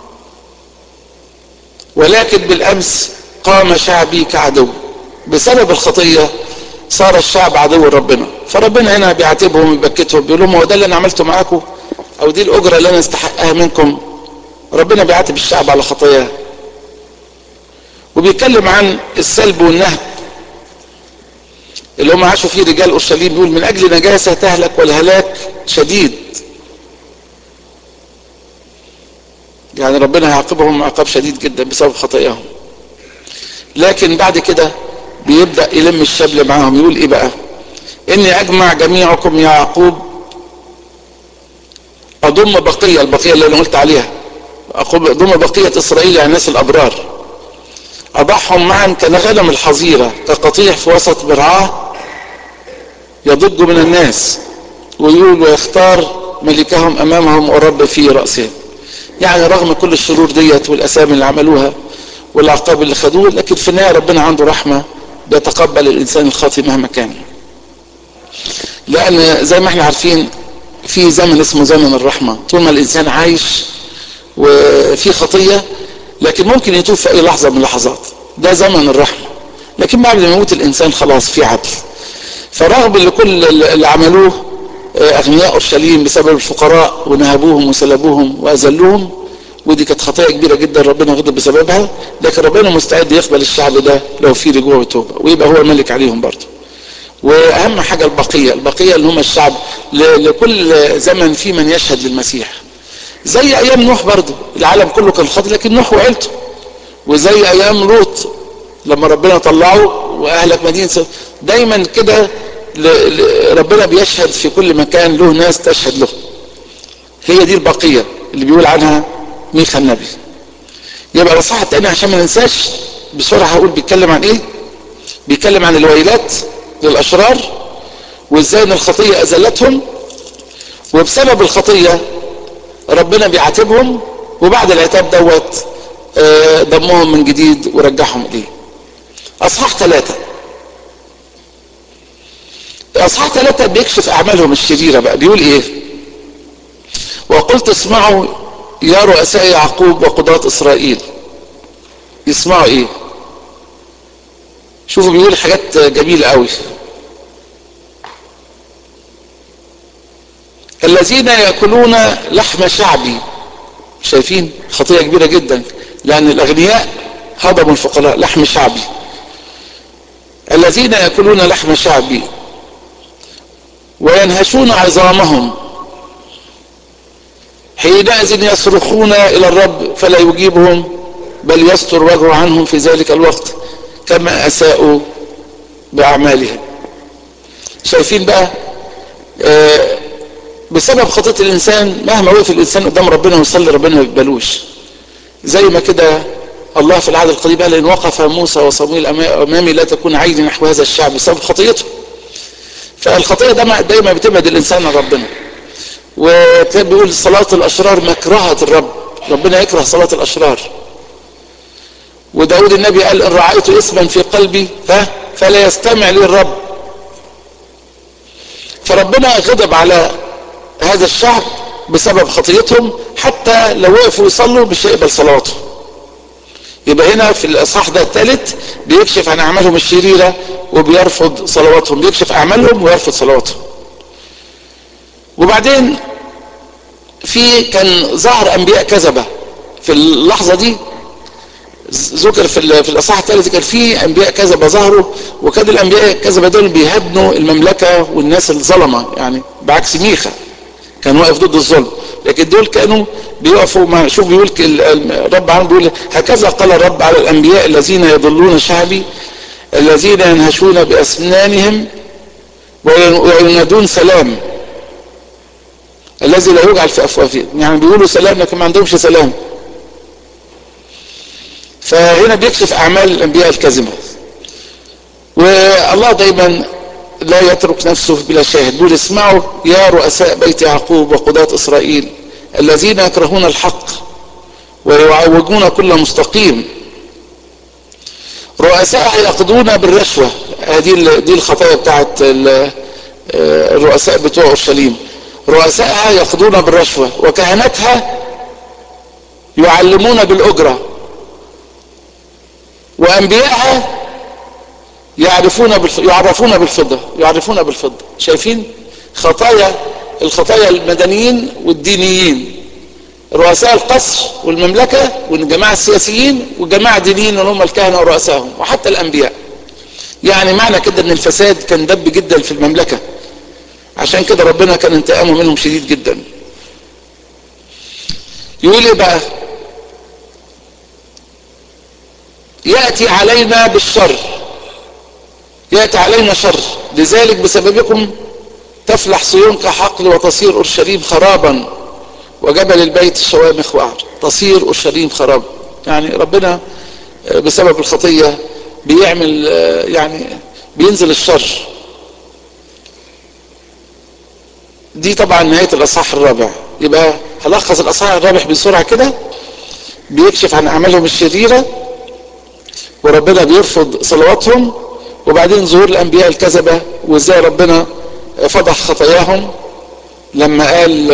A: ولكن بالامس قام شعبي كعدو بسبب الخطيه صار الشعب عدو ربنا فربنا هنا بيعاتبهم ويبكتهم بيقول لهم هو ده اللي انا عملته معاكم او دي الاجره اللي انا استحقها منكم ربنا بيعاتب الشعب على خطاياه وبيتكلم عن السلب والنهب اللي هم عاشوا فيه رجال اورشليم بيقول من اجل نجاسه تهلك والهلاك شديد يعني ربنا هيعاقبهم عقاب شديد جدا بسبب خطاياهم لكن بعد كده بيبدا يلم الشبل معاهم يقول ايه بقى اني اجمع جميعكم يا يعقوب اضم بقيه البقيه اللي انا قلت عليها اضم بقيه اسرائيل يعني الناس الابرار أضعهم معا كالغنم الحظيرة كقطيع في وسط مرعاه يضج من الناس ويقول ويختار ملكهم أمامهم ورب في رأسهم يعني رغم كل الشرور ديت والأسامي اللي عملوها والعقاب اللي خدوه لكن في النهاية ربنا عنده رحمة بيتقبل الإنسان الخاطئ مهما كان لأن زي ما احنا عارفين في زمن اسمه زمن الرحمة طول ما الإنسان عايش وفي خطية لكن ممكن يتوب في اي لحظة من اللحظات ده زمن الرحمة لكن بعد ما يموت الانسان خلاص في عدل فرغم اللي كل اللي عملوه اغنياء اورشليم بسبب الفقراء ونهبوهم وسلبوهم واذلوهم ودي كانت خطايا كبيره جدا ربنا غضب بسببها لكن ربنا مستعد يقبل الشعب ده لو في رجوع وتوبه ويبقى هو الملك عليهم برضه واهم حاجه البقيه البقيه اللي هم الشعب لكل زمن في من يشهد للمسيح زي ايام نوح برضه العالم كله كان خاطئ لكن نوح وعيلته وزي ايام لوط لما ربنا طلعه واهلك مدينه دايما كده ربنا بيشهد في كل مكان له ناس تشهد له هي دي البقيه اللي بيقول عنها ميخا النبي يبقى الاصحاح التاني عشان ما ننساش بسرعه هقول بيتكلم عن ايه بيتكلم عن الويلات للاشرار وازاي ان الخطيه اذلتهم وبسبب الخطيه ربنا بيعاتبهم وبعد العتاب دوت ضمهم من جديد ورجعهم اليه اصحاح ثلاثة اصحاح ثلاثة بيكشف اعمالهم الشريرة بقى بيقول ايه وقلت اسمعوا يا رؤساء يعقوب وقضاة اسرائيل يسمعوا ايه شوفوا بيقول حاجات جميلة قوي الذين يأكلون لحم شعبي شايفين خطيئة كبيرة جدا لأن الأغنياء هضموا الفقراء لحم شعبي الذين يأكلون لحم شعبي وينهشون عظامهم حينئذ يصرخون إلى الرب فلا يجيبهم بل يستر وجهه عنهم في ذلك الوقت كما أساءوا بأعمالهم شايفين بقى آه بسبب خطية الإنسان مهما وقف الإنسان قدام ربنا ويصلي ربنا ما يقبلوش زي ما كده الله في العهد القديم قال إن وقف موسى وصمويل أمامي لا تكون عيني نحو هذا الشعب بسبب خطيته فالخطية ده دايما بتبعد الإنسان عن ربنا وكان بيقول صلاة الأشرار مكرهة الرب ربنا يكره صلاة الأشرار وداود النبي قال إن رأيت اسما في قلبي ها فلا يستمع لي الرب فربنا غضب على هذا الشعب بسبب خطيتهم حتى لو وقفوا يصلوا مش هيقبل صلواتهم يبقى هنا في الاصحاح ده الثالث بيكشف عن اعمالهم الشريره وبيرفض صلواتهم بيكشف اعمالهم ويرفض صلواتهم وبعدين في كان ظهر انبياء كذبه في اللحظه دي ذكر في في الاصحاح الثالث كان في انبياء كذبه ظهروا وكان الانبياء الكذبه دول بيهدنوا المملكه والناس الظلمه يعني بعكس ميخا كان واقف ضد الظلم لكن دول كانوا بيقفوا مع شوف بيقول الرب عنه بيقول هكذا قال الرب على الانبياء الذين يضلون شعبي الذين ينهشون باسنانهم وينادون سلام الذي لا يجعل في افواههم يعني بيقولوا سلام لكن ما عندهمش سلام فهنا بيكشف اعمال الانبياء الكاذبه والله دايما لا يترك نفسه بلا شاهد بيقول اسمعوا يا رؤساء بيت يعقوب وقضاة اسرائيل الذين يكرهون الحق ويعوجون كل مستقيم رؤساء يقضون بالرشوة هذه دي الخطايا بتاعت الرؤساء بتوع اورشليم رؤسائها يقضون بالرشوة وكهنتها يعلمون بالأجرة وأنبيائها يعرفون بالف... يعرفون بالفضة يعرفون بالفضة شايفين خطايا الخطايا المدنيين والدينيين رؤساء القصر والمملكة والجماعة السياسيين والجماعة الدينيين اللي هم الكهنة ورؤسائهم وحتى الأنبياء يعني معنى كده ان الفساد كان دب جدا في المملكة عشان كده ربنا كان انتقامه منهم شديد جدا يقول ايه بقى يأتي علينا بالشر يأتي علينا شر لذلك بسببكم تفلح صيون كحقل وتصير أورشليم خرابا وجبل البيت شوامخ وعر تصير أورشليم خرابا يعني ربنا بسبب الخطية بيعمل يعني بينزل الشر دي طبعا نهاية الأصحاح الرابع يبقى هلخص الأصحاح الرابع بسرعة كده بيكشف عن أعمالهم الشريرة وربنا بيرفض صلواتهم وبعدين ظهور الأنبياء الكذبة وإزاي ربنا فضح خطاياهم لما قال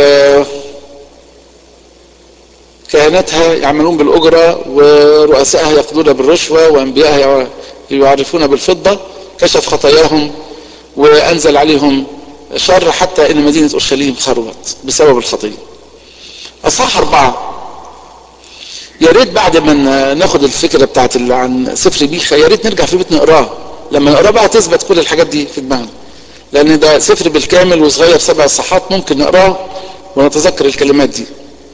A: كهنتها يعملون بالأجرة ورؤسائها يقضون بالرشوة وأنبيائها يعرفون بالفضة كشف خطاياهم وأنزل عليهم شر حتى ان مدينة اورشليم خربت بسبب الخطية اصحاح اربعة يا ريت بعد ما ناخد الفكرة بتاعت عن سفر ميخا يا ريت نرجع في بيت نقراه لما نقراه بقى تثبت كل الحاجات دي في دماغنا لان ده سفر بالكامل وصغير سبع صحات ممكن نقراه ونتذكر الكلمات دي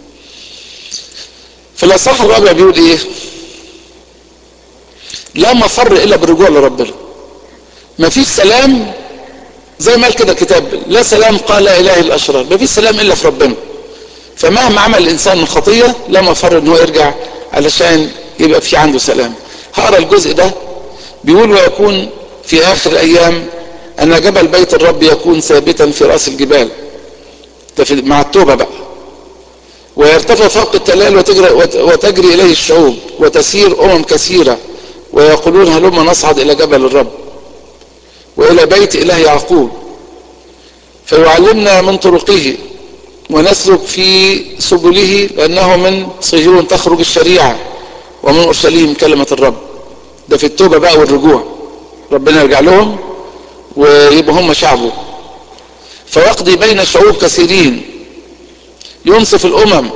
A: في الاصحاح الرابع بيقول ايه لا مفر الا بالرجوع لربنا مفيش سلام زي ما قال كده الكتاب لا سلام قال لا اله الا الاشرار ما فيش سلام الا في ربنا فمهما عمل الانسان من خطيه لا مفر ان هو يرجع علشان يبقى في عنده سلام هقرا الجزء ده بيقول ويكون في اخر الايام ان جبل بيت الرب يكون ثابتا في راس الجبال ده في مع التوبه بقى ويرتفع فوق التلال وتجري, وتجري اليه الشعوب وتسير امم كثيره ويقولون هلما نصعد الى جبل الرب والى بيت اله يعقوب فيعلمنا من طرقه ونسلك في سبله لانه من صهيون تخرج الشريعه ومن اورشليم كلمه الرب ده في التوبه بقى والرجوع ربنا يرجع لهم ويبقوا هم شعبه فيقضي بين شعوب كثيرين ينصف الامم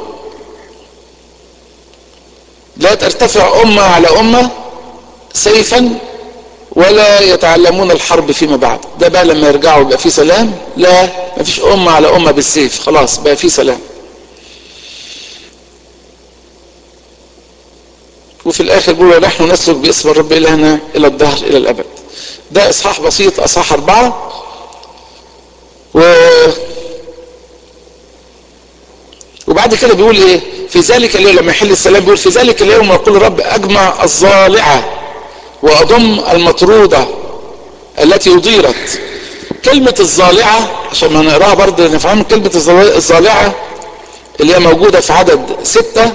A: لا ترتفع امه على امه سيفا ولا يتعلمون الحرب فيما بعد ده بقى لما يرجعوا يبقى في سلام لا ما فيش أمة على أمة بالسيف خلاص بقى في سلام وفي الآخر بيقولوا نحن نسلك باسم الرب إلهنا إلى الدهر إلى الأبد ده إصحاح بسيط أصحاح أربعة و وبعد كده بيقول ايه في ذلك اليوم لما يحل السلام بيقول في ذلك اليوم يقول الرب اجمع الظالعه واضم المطرودة التي اضيرت كلمة الظالعة عشان ما نقراها برضه نفهم كلمة الظالعة اللي هي موجودة في عدد ستة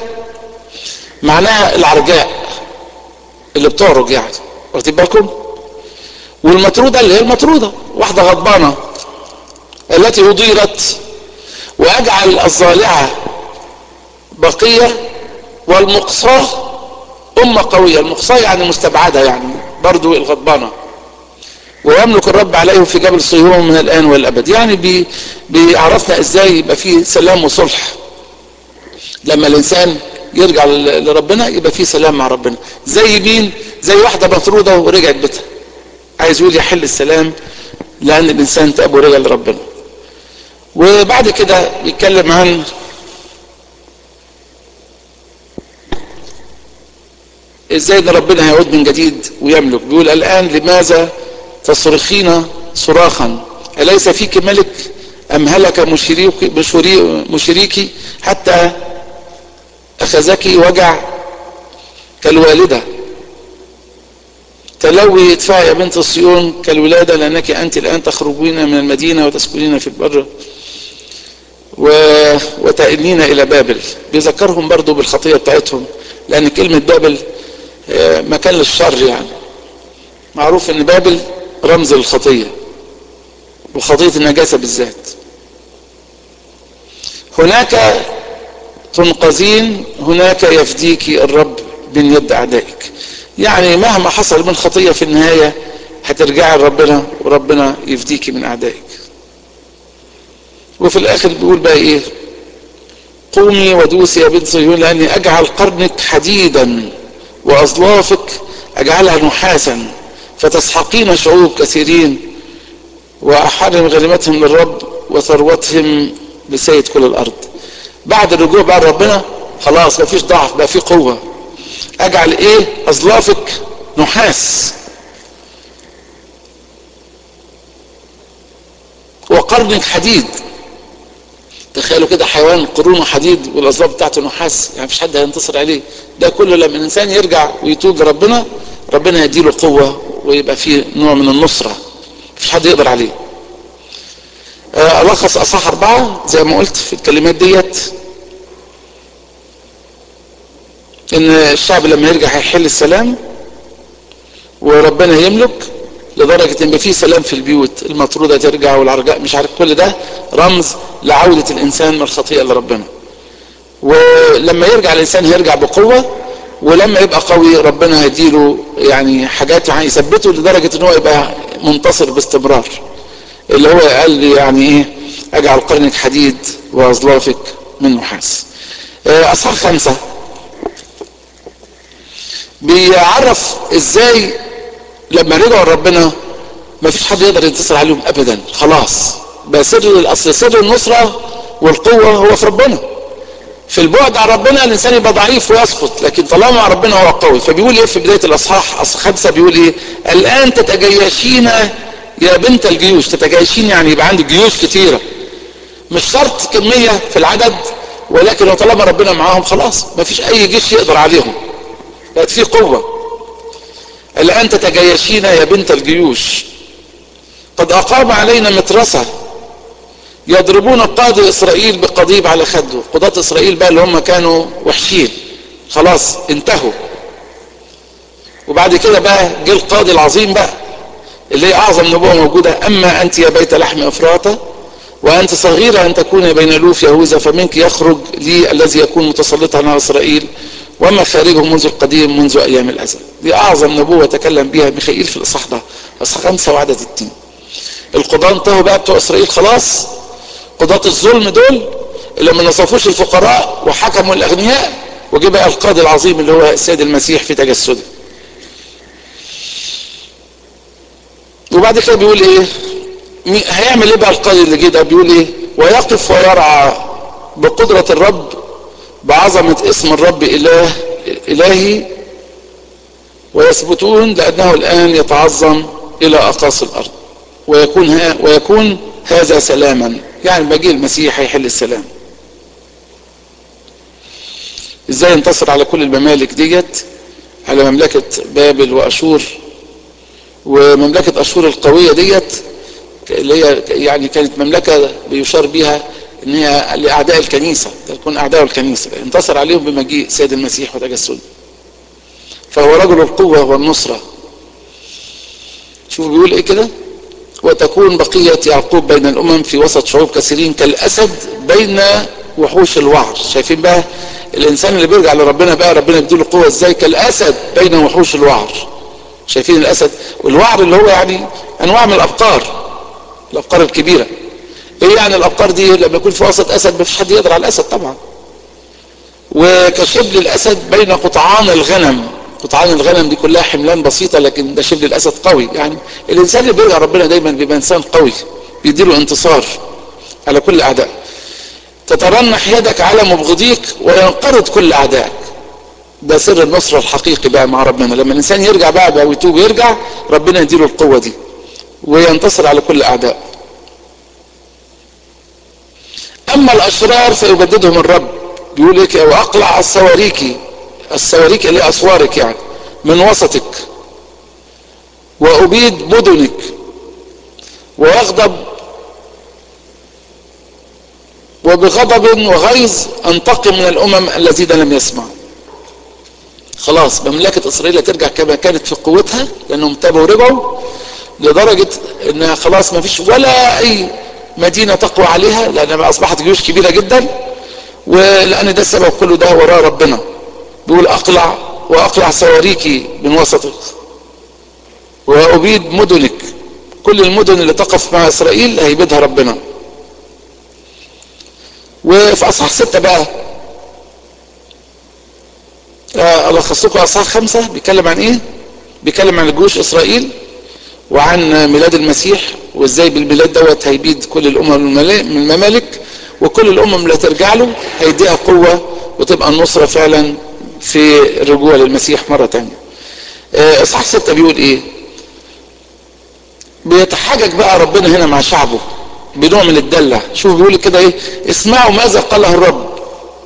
A: معناها العرجاء اللي بتعرج يعني واخدين بالكم والمطرودة اللي هي المطرودة واحدة غضبانة التي أضيرت وأجعل الظالعة بقية والمقصاة أمة قوية المقصاة يعني مستبعدة يعني برضو الغضبانة ويملك الرب عليه في جبل صهيون من الآن والأبد يعني بي بيعرفنا إزاي يبقى فيه سلام وصلح لما الإنسان يرجع لربنا يبقى فيه سلام مع ربنا زي مين زي واحدة مطرودة ورجعت بيتها عايز يقول يحل السلام لأن الإنسان تاب ورجع لربنا وبعد كده بيتكلم عن ازاي ان ربنا هيعود من جديد ويملك بيقول الان لماذا تصرخين صراخا اليس فيك ملك ام هلك مشريك مشريكي حتى اخذك وجع كالوالده تلوي ادفعي يا بنت صيون كالولادة لأنك أنت الآن تخرجين من المدينة وتسكنين في البر و... وتألين إلى بابل بيذكرهم برضو بالخطية بتاعتهم لأن كلمة بابل مكان للشر يعني معروف ان بابل رمز للخطية وخطية النجاسة بالذات هناك تنقذين هناك يفديك الرب من يد أعدائك يعني مهما حصل من خطية في النهاية هترجعي لربنا وربنا يفديكي من أعدائك وفي الآخر بيقول بقى إيه قومي ودوسي يا بنت صهيون لأني أجعل قرنك حديدا وأظلافك أجعلها نحاسا فتسحقين شعوب كثيرين وأحرم غنيمتهم للرب وثروتهم لسيد كل الأرض بعد الرجوع بقى ربنا خلاص مفيش ضعف بقى في قوة أجعل إيه أظلافك نحاس وقرنك حديد تخيلوا كده حيوان قرونه حديد والاظلاف بتاعته نحاس يعني مفيش حد هينتصر عليه ده كله لما الانسان يرجع ويتوب لربنا ربنا يديله قوه ويبقى فيه نوع من النصره مفيش حد يقدر عليه الخص اصح اربعه زي ما قلت في الكلمات ديت ان الشعب لما يرجع هيحل السلام وربنا يملك لدرجة ان في سلام في البيوت المطرودة ترجع والعرجاء مش عارف كل ده رمز لعودة الانسان من الخطيئة لربنا ولما يرجع الانسان هيرجع بقوة ولما يبقى قوي ربنا هيديله يعني حاجات هيثبته لدرجة ان هو يبقى منتصر باستمرار اللي هو قال لي يعني ايه اجعل قرنك حديد واظلافك من نحاس اصحاح خمسة بيعرف ازاي لما رجعوا لربنا ما فيش حد يقدر ينتصر عليهم ابدا خلاص بقى سر الاصل سر النصرة والقوة هو في ربنا في البعد عن ربنا الانسان يبقى ضعيف ويسقط لكن طالما مع ربنا هو قوي فبيقول ايه في بداية الاصحاح اصل خمسة بيقول ايه الان تتجيشين يا بنت الجيوش تتجيشين يعني يبقى عندك جيوش كتيرة مش شرط كمية في العدد ولكن طالما ربنا معاهم خلاص ما فيش اي جيش يقدر عليهم بقت في قوة الآن تتجيشين يا بنت الجيوش قد أقام علينا مترسة يضربون قاضي إسرائيل بقضيب على خده قضاة إسرائيل بقى اللي هم كانوا وحشين خلاص انتهوا وبعد كده بقى جه القاضي العظيم بقى اللي هي أعظم نبوة موجودة أما أنت يا بيت لحم إفراطة وأنت صغيرة أن تكون بين ألوف يهوذا فمنك يخرج لي الذي يكون متسلطا على إسرائيل وما خارجه منذ القديم منذ ايام الازل دي اعظم نبوة تكلم بها ميخائيل في الاصحاح ده اصحاح خمسة وعدد التين القضاة انتهوا بقى بتوع اسرائيل خلاص قضاة الظلم دول اللي ما نصفوش الفقراء وحكموا الاغنياء وجه بقى القاضي العظيم اللي هو السيد المسيح في تجسده وبعد كده بيقول ايه هيعمل ايه بقى القاضي اللي جه ده بيقول ايه ويقف ويرعى بقدرة الرب بعظمة اسم الرب إله إلهي ويثبتون لأنه الآن يتعظم إلى أقاصي الأرض ويكون ها ويكون هذا سلاما يعني مجيء المسيح هيحل السلام ازاي ينتصر على كل الممالك ديت على مملكة بابل وأشور ومملكة أشور القوية ديت اللي هي يعني كانت مملكة بيشار بها ان هي لاعداء الكنيسه تكون اعداء الكنيسه انتصر عليهم بمجيء سيد المسيح وتجسده فهو رجل القوه والنصره شوف بيقول ايه كده وتكون بقية يعقوب بين الأمم في وسط شعوب كثيرين كالأسد بين وحوش الوعر شايفين بقى الإنسان اللي بيرجع لربنا بقى ربنا بيديله قوة ازاي كالأسد بين وحوش الوعر شايفين الأسد والوعر اللي هو يعني أنواع من الأبقار الأبقار الكبيرة ايه يعني الأبقار دي لما يكون في وسط أسد مفيش حد يقدر على الأسد طبعا وكشبل الأسد بين قطعان الغنم قطعان الغنم دي كلها حملان بسيطة لكن ده شبل الأسد قوي يعني الإنسان اللي بيرجع ربنا دايما بيبقى إنسان قوي بيديله انتصار على كل أعداء تترنح يدك على مبغضيك وينقرض كل أعدائك ده سر النصر الحقيقي بقى مع ربنا لما الإنسان يرجع بقى, بقى ويتوب ويرجع ربنا يديله القوة دي وينتصر على كل أعداء أما الأشرار فيبددهم الرب بيقول لك وأقلع الصواريكي الصواريك اللي أسوارك يعني من وسطك وأبيد مدنك ويغضب وبغضب وغيظ انتقم من الأمم الذين لم يسمعوا خلاص مملكة إسرائيل ترجع كما كانت في قوتها لأنهم تابوا ورجعوا لدرجة أنها خلاص ما فيش ولا أي مدينة تقوى عليها لأنها أصبحت جيوش كبيرة جدا ولأن ده السبب كله ده وراء ربنا بيقول اقلع واقلع صواريكي من وسطك وابيد مدنك كل المدن اللي تقف مع اسرائيل هيبيدها ربنا وفي اصحاح ستة بقى الخص لكم اصحاح خمسة بيتكلم عن ايه بيتكلم عن جيوش اسرائيل وعن ميلاد المسيح وازاي بالميلاد دوت هيبيد كل الامم من الممالك وكل الامم اللي هترجع له هيديها قوة وتبقى النصرة فعلا في الرجوع للمسيح مرة تانية اصحاح ستة بيقول ايه بيتحجج بقى ربنا هنا مع شعبه بنوع من الدلة شوف بيقول كده ايه اسمعوا ماذا قاله الرب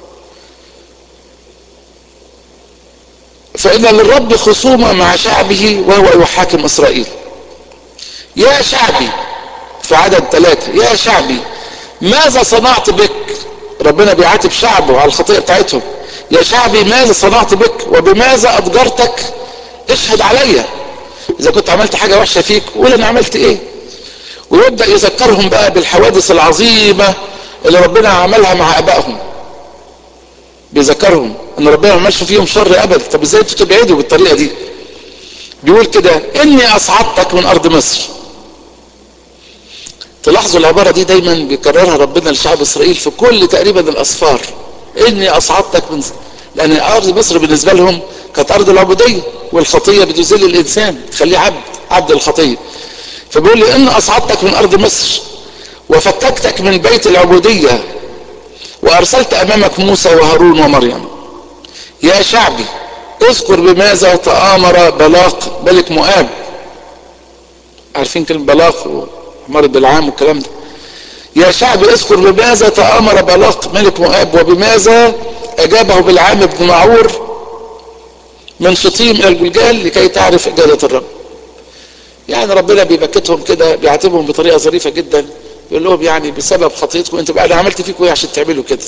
A: فإن للرب خصومة مع شعبه وهو يحاكم إسرائيل يا شعبي في عدد ثلاثة يا شعبي ماذا صنعت بك ربنا بيعاتب شعبه على الخطيئة بتاعتهم يا شعبي ماذا صنعت بك وبماذا أضجرتك اشهد عليا إذا كنت عملت حاجة وحشة فيك قول أنا عملت إيه ويبدأ يذكرهم بقى بالحوادث العظيمة اللي ربنا عملها مع أبائهم بيذكرهم ان ربنا ما عملش فيهم شر ابدا طب ازاي انتوا تبعدوا بالطريقه دي بيقول كده اني اصعدتك من ارض مصر تلاحظوا العباره دي دايما بيكررها ربنا لشعب اسرائيل في كل تقريبا الاسفار اني اصعدتك من لان ارض مصر بالنسبه لهم كانت ارض العبوديه والخطيه بتذل الانسان تخليه عبد عبد الخطيه فبيقول لي ان اصعدتك من ارض مصر وفككتك من بيت العبوديه وارسلت امامك موسى وهارون ومريم يا شعبي اذكر بماذا تآمر بلاق ملك مؤاب عارفين كلمة بلاق وعمر بالعام والكلام ده يا شعبي اذكر بماذا تآمر بلاق ملك مؤاب وبماذا اجابه بالعام بن معور من شطيم الى الجلجال لكي تعرف اجابة الرب يعني ربنا بيبكتهم كده بيعاتبهم بطريقة ظريفة جدا يقول لهم يعني بسبب خطيتكم انتوا بقى انا عملت فيكم ايه عشان تعملوا كده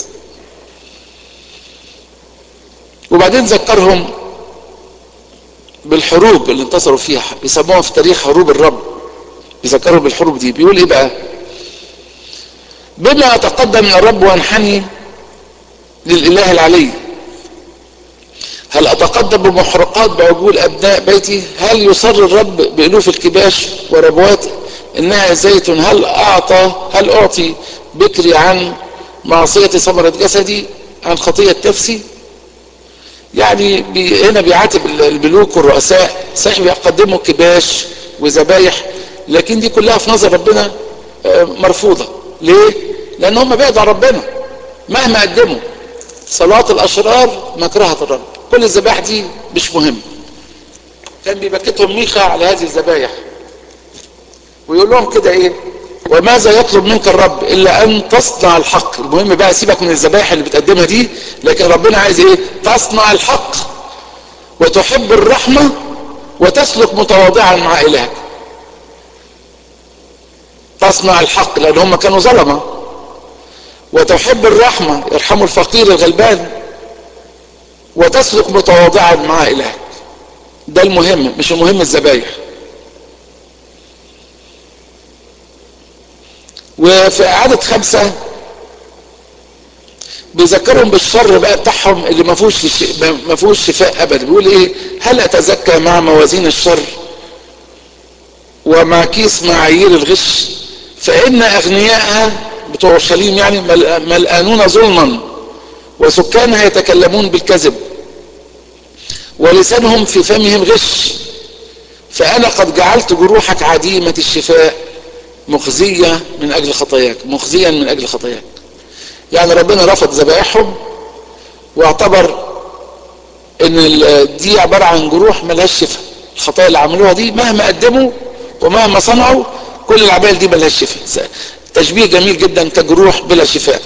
A: وبعدين ذكرهم بالحروب اللي انتصروا فيها بيسموها في تاريخ حروب الرب بيذكرهم بالحروب دي بيقول ايه بقى بما اتقدم من الرب وانحني للاله العلي هل اتقدم بمحرقات بعجول ابناء بيتي هل يصر الرب بالوف الكباش وربوات انها زيت هل اعطى هل اعطي بكري عن معصية ثمرة جسدي عن خطية نفسي يعني بي هنا بيعاتب الملوك والرؤساء صحيح بيقدموا كباش وذبايح لكن دي كلها في نظر ربنا مرفوضة ليه لان هم بعدوا عن ربنا مهما قدموا صلاة الاشرار مكرهة الرب كل الذبائح دي مش مهم كان بيبكتهم ميخا على هذه الذبايح ويقول لهم كده ايه وماذا يطلب منك الرب الا ان تصنع الحق المهم بقى سيبك من الذبائح اللي بتقدمها دي لكن ربنا عايز ايه تصنع الحق وتحب الرحمة وتسلك متواضعا مع الهك تصنع الحق لان هم كانوا ظلمة وتحب الرحمة يرحموا الفقير الغلبان وتسلك متواضعا مع الهك ده المهم مش المهم الذبايح وفي عدد خمسة بيذكرهم بالشر بقى بتاعهم اللي ما فيهوش ما فيهوش شفاء ابدا بيقول ايه هل اتزكى مع موازين الشر ومع كيس معايير الغش فان اغنياءها بتوع اورشليم يعني ملآنون ظلما وسكانها يتكلمون بالكذب ولسانهم في فمهم غش فانا قد جعلت جروحك عديمة الشفاء مخزية من اجل خطاياك مخزيا من اجل خطاياك يعني ربنا رفض ذبائحهم واعتبر ان دي عبارة عن جروح ملهاش شفاء الخطايا اللي عملوها دي مهما قدموا ومهما صنعوا كل العمال دي ملهاش شفاء تشبيه جميل جدا كجروح بلا شفاء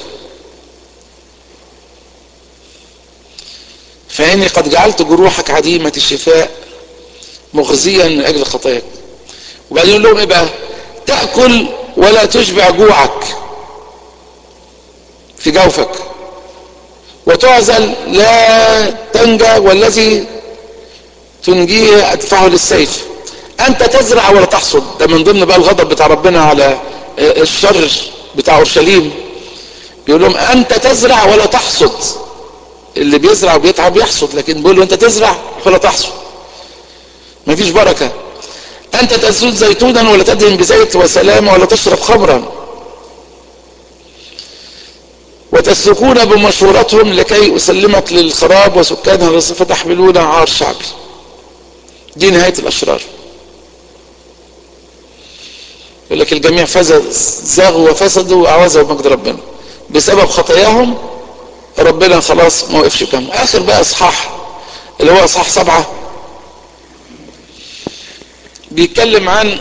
A: فاني قد جعلت جروحك عديمة الشفاء مخزيا من اجل خطاياك وبعدين يقول لهم ايه بقى تأكل ولا تشبع جوعك في جوفك وتعزل لا تنجى والذي تنجيه ادفعه للسيف انت تزرع ولا تحصد ده من ضمن بقى الغضب بتاع ربنا على الشر بتاع اورشليم بيقول لهم انت تزرع ولا تحصد اللي بيزرع وبيتعب يحصد لكن بيقول له انت تزرع ولا تحصد مفيش بركة انت تزول زيتونا ولا تدهن بزيت وسلامة ولا تشرب خمرا وتسلكون بمشورتهم لكي اسلمك للخراب وسكانها فتحملون عار شعبي دي نهاية الاشرار يقول لك الجميع فسد زاغوا وفسدوا واعوزوا مجد ربنا بسبب خطاياهم ربنا خلاص ما وقفش كم اخر بقى اصحاح اللي هو اصحاح سبعة بيتكلم عن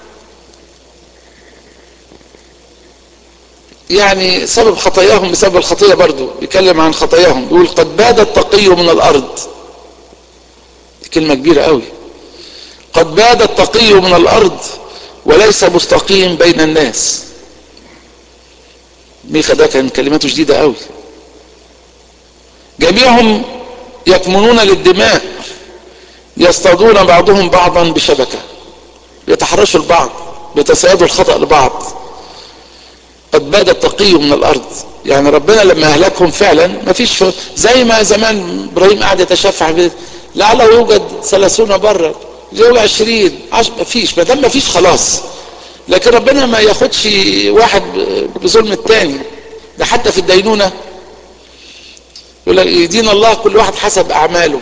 A: يعني سبب خطاياهم بسبب الخطية برضو بيتكلم عن خطاياهم بيقول قد باد التقي من الارض دي كلمة كبيرة قوي قد باد التقي من الارض وليس مستقيم بين الناس ميخا ده كان كلماته شديدة قوي جميعهم يكمنون للدماء يصطادون بعضهم بعضا بشبكة يتحرشوا البعض بيتصيدوا الخطأ لبعض قد باد التقي من الارض يعني ربنا لما اهلكهم فعلا ما فيش زي ما زمان ابراهيم قعد يتشفع لعله يوجد ثلاثون برا يوجد عشرين عش... ما فيش ما دام ما فيش خلاص لكن ربنا ما ياخدش واحد بظلم التاني ده حتى في الدينونة يقول لك يدين الله كل واحد حسب اعماله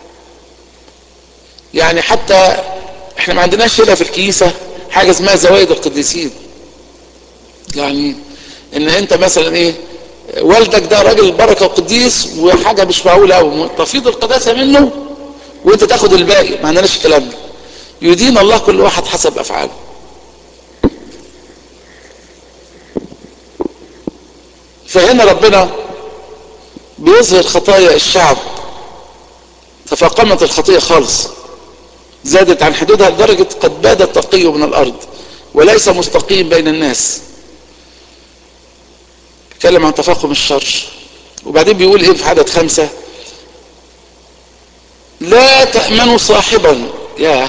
A: يعني حتى احنا ما عندناش هنا في الكنيسة حاجة اسمها زوايد القديسين يعني ان انت مثلا ايه والدك ده راجل بركة وقديس وحاجة مش معقولة قوي تفيض القداسة منه وانت تاخد الباقي ما عندناش الكلام ده يدين الله كل واحد حسب افعاله فهنا ربنا بيظهر خطايا الشعب تفاقمت الخطية خالص زادت عن حدودها لدرجة قد باد التقي من الارض وليس مستقيم بين الناس بيتكلم عن تفاقم الشر وبعدين بيقول ايه في عدد خمسة لا تأمنوا صاحبا يا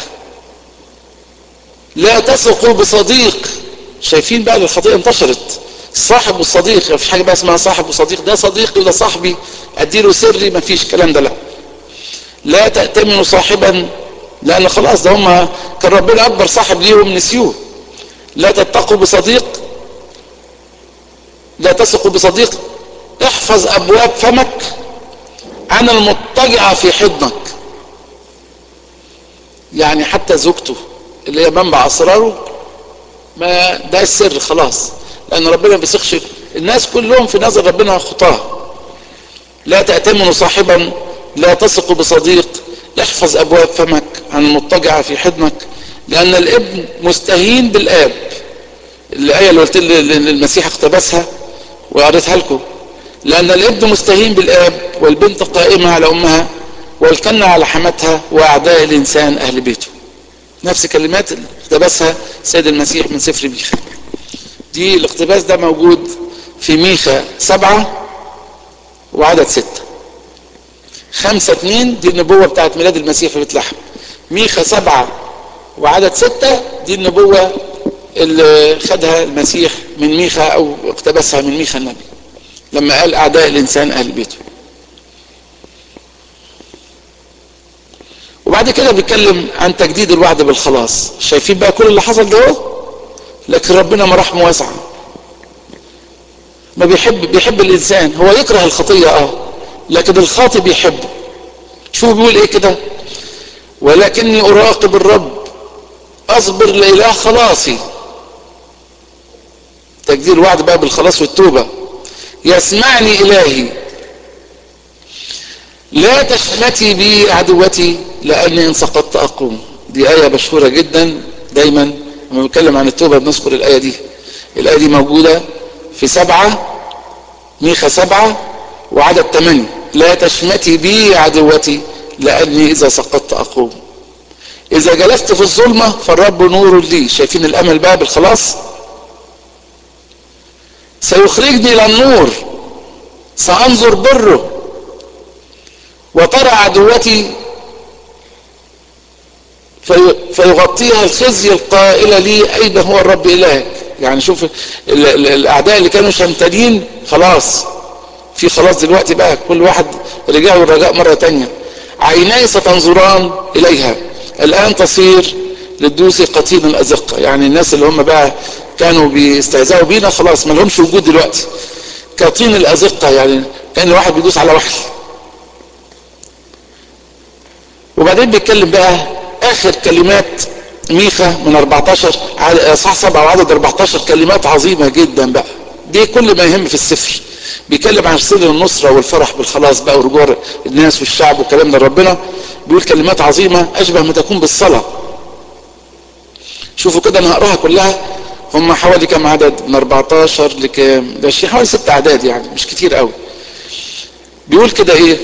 A: لا تثقوا بصديق شايفين بقى الخطيئة انتشرت الصاحب والصديق مفيش حاجة بقى اسمها صاحب وصديق ده صديقي وده صاحبي اديله سري مفيش الكلام ده لا لا تأتمنوا صاحبا لان خلاص ده هم كان ربنا اكبر صاحب ليهم نسيوه لا تتقوا بصديق لا تثقوا بصديق احفظ ابواب فمك عن المضطجعة في حضنك يعني حتى زوجته اللي هي منبع اسراره ما ده السر خلاص لان ربنا ما بيثقش الناس كلهم في نظر ربنا خطاه لا تأتمنوا صاحبا لا تثقوا بصديق احفظ ابواب فمك عن المضطجعة في حضنك لان الابن مستهين بالاب الايه اللي قلت المسيح اقتبسها وقريتها لكم لان الابن مستهين بالاب والبنت قائمة على امها والكنة على حماتها واعداء الانسان اهل بيته نفس كلمات اقتبسها سيد المسيح من سفر ميخا دي الاقتباس ده موجود في ميخا سبعة وعدد ستة خمسة اتنين دي النبوة بتاعت ميلاد المسيح في بيت لحم ميخا سبعة وعدد ستة دي النبوة اللي خدها المسيح من ميخا او اقتبسها من ميخا النبي لما قال اعداء الانسان اهل بيته وبعد كده بيتكلم عن تجديد الوعد بالخلاص شايفين بقى كل اللي حصل ده لكن ربنا مراحمه واسعه ما بيحب بيحب الانسان هو يكره الخطيه اه لكن الخاطئ بيحبه شوف بيقول ايه كده ولكني اراقب الرب اصبر لاله خلاصي تجديد الوعد بقى بالخلاص والتوبه يسمعني الهي لا تشمتي بي عدوتي لاني ان سقطت اقوم دي ايه مشهوره جدا دايما لما بنتكلم عن التوبه بنذكر الايه دي الايه دي موجوده في سبعه ميخا سبعه وعدد ثمانيه لا تشمتي بي عدوتي لاني اذا سقطت اقوم اذا جلست في الظلمه فالرب نور لي شايفين الامل بقى بالخلاص سيخرجني الى النور سانظر بره وترى عدوتي في فيغطيها الخزي القائل لي اين هو الرب الهك يعني شوف ال ال الاعداء اللي كانوا شمتانين خلاص في خلاص دلوقتي بقى كل واحد رجع له الرجاء مره تانية عيناي ستنظران اليها الان تصير للدوس قتيل الازقه يعني الناس اللي هم بقى كانوا بيستهزئوا بينا خلاص ما لهمش وجود دلوقتي كطين الازقه يعني كان الواحد بيدوس على وحل وبعدين بيتكلم بقى اخر كلمات ميخا من 14 صح 7 وعدد 14 كلمات عظيمه جدا بقى دي كل ما يهم في السفر بيتكلم عن سر النصرة والفرح بالخلاص بقى ورجوع الناس والشعب والكلام ده ربنا بيقول كلمات عظيمة أشبه ما تكون بالصلاة شوفوا كده أنا هقراها كلها هم حوالي كم عدد من 14 لكام ده شيء حوالي ست أعداد يعني مش كتير قوي بيقول كده إيه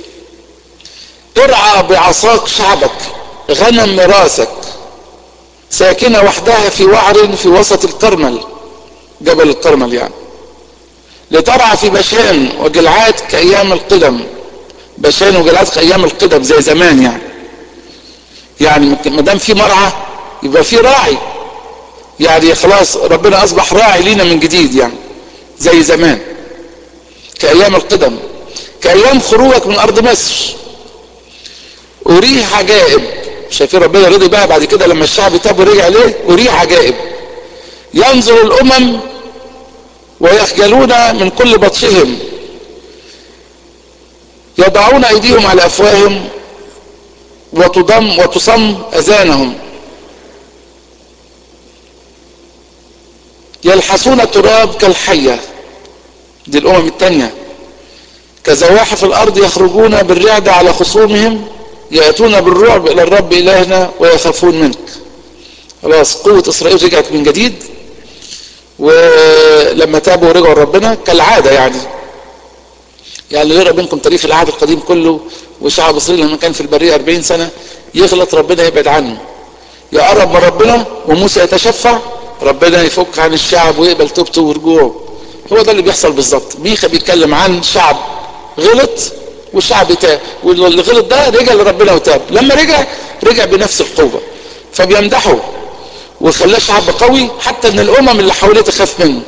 A: ارعى بعصاك شعبك غنم مراسك ساكنة وحدها في وعر في وسط الكرمل جبل الكرمل يعني لترعى في بشان وجلعاد كأيام القدم بشان وجلعاد كأيام القدم زي زمان يعني يعني ما دام في مرعى يبقى في راعي يعني خلاص ربنا أصبح راعي لينا من جديد يعني زي زمان كأيام القدم كأيام خروجك من أرض مصر أريه عجائب شايفين ربنا رضي بقى بعد كده لما الشعب تاب ورجع ليه أريه عجائب ينظر الأمم ويخجلون من كل بطشهم يضعون أيديهم على أفواههم وتضم وتصم أذانهم يلحسون التراب كالحية دي الأمم الثانية كزواحف الأرض يخرجون بالرعد على خصومهم يأتون بالرعب إلى الرب إلهنا ويخافون منك خلاص قوة إسرائيل رجعت من جديد ولما تابوا ورجعوا لربنا كالعادة يعني يعني اللي يقرا بينكم تاريخ العهد القديم كله وشعب اسرائيل لما كان في البريه 40 سنه يغلط ربنا يبعد عنه يقرب من ربنا وموسى يتشفع ربنا يفك عن الشعب ويقبل توبته ورجوعه هو ده اللي بيحصل بالظبط ميخا بيتكلم عن شعب غلط والشعب تاب واللي غلط ده رجع لربنا وتاب لما رجع رجع بنفس القوه فبيمدحه وخلاه شعب قوي حتى ان الامم اللي حواليه تخاف منه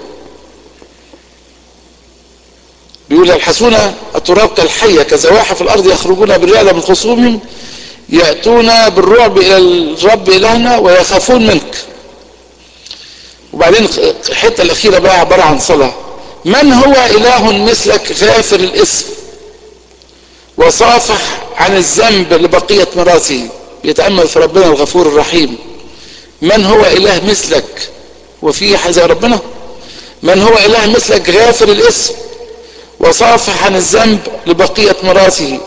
A: بيقول يلحسون التراب كالحية كزواحف الأرض يخرجون بالرعدة من خصومهم يأتون بالرعب إلى الرب إلهنا ويخافون منك وبعدين الحتة الأخيرة بقى عبارة عن صلاة من هو إله مثلك غافر الاسم وصافح عن الذنب لبقية مراسه يتأمل في ربنا الغفور الرحيم من هو إله مثلك وفي زي ربنا من هو إله مثلك غافر الاسم وصافح عن الذنب لبقية مراسه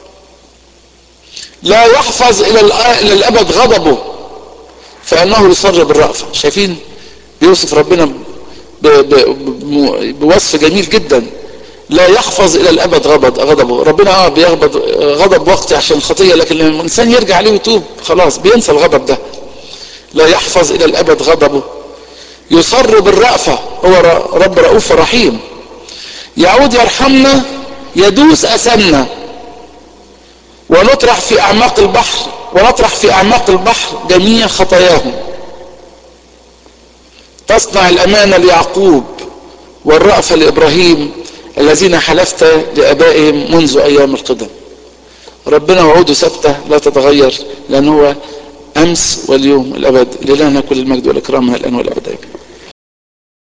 A: لا يحفظ إلى إلى الأبد غضبه فإنه يصر بالرأفة شايفين بيوصف ربنا ب ب ب بوصف جميل جدا لا يحفظ إلى الأبد غضب غضبه ربنا اه بيغضب غضب وقتي عشان الخطية لكن لما الإنسان يرجع عليه ويتوب خلاص بينسى الغضب ده لا يحفظ إلى الأبد غضبه يصر بالرأفة هو رب رؤوف رحيم يعود يرحمنا يدوس أسمنا ونطرح في أعماق البحر ونطرح في أعماق البحر جميع خطاياهم تصنع الأمانة ليعقوب والرأفة لإبراهيم الذين حلفت لآبائهم منذ أيام القدم ربنا وعوده ثابتة لا تتغير لأن هو أمس واليوم الأبد لله كل المجد والإكرام من الآن والأبد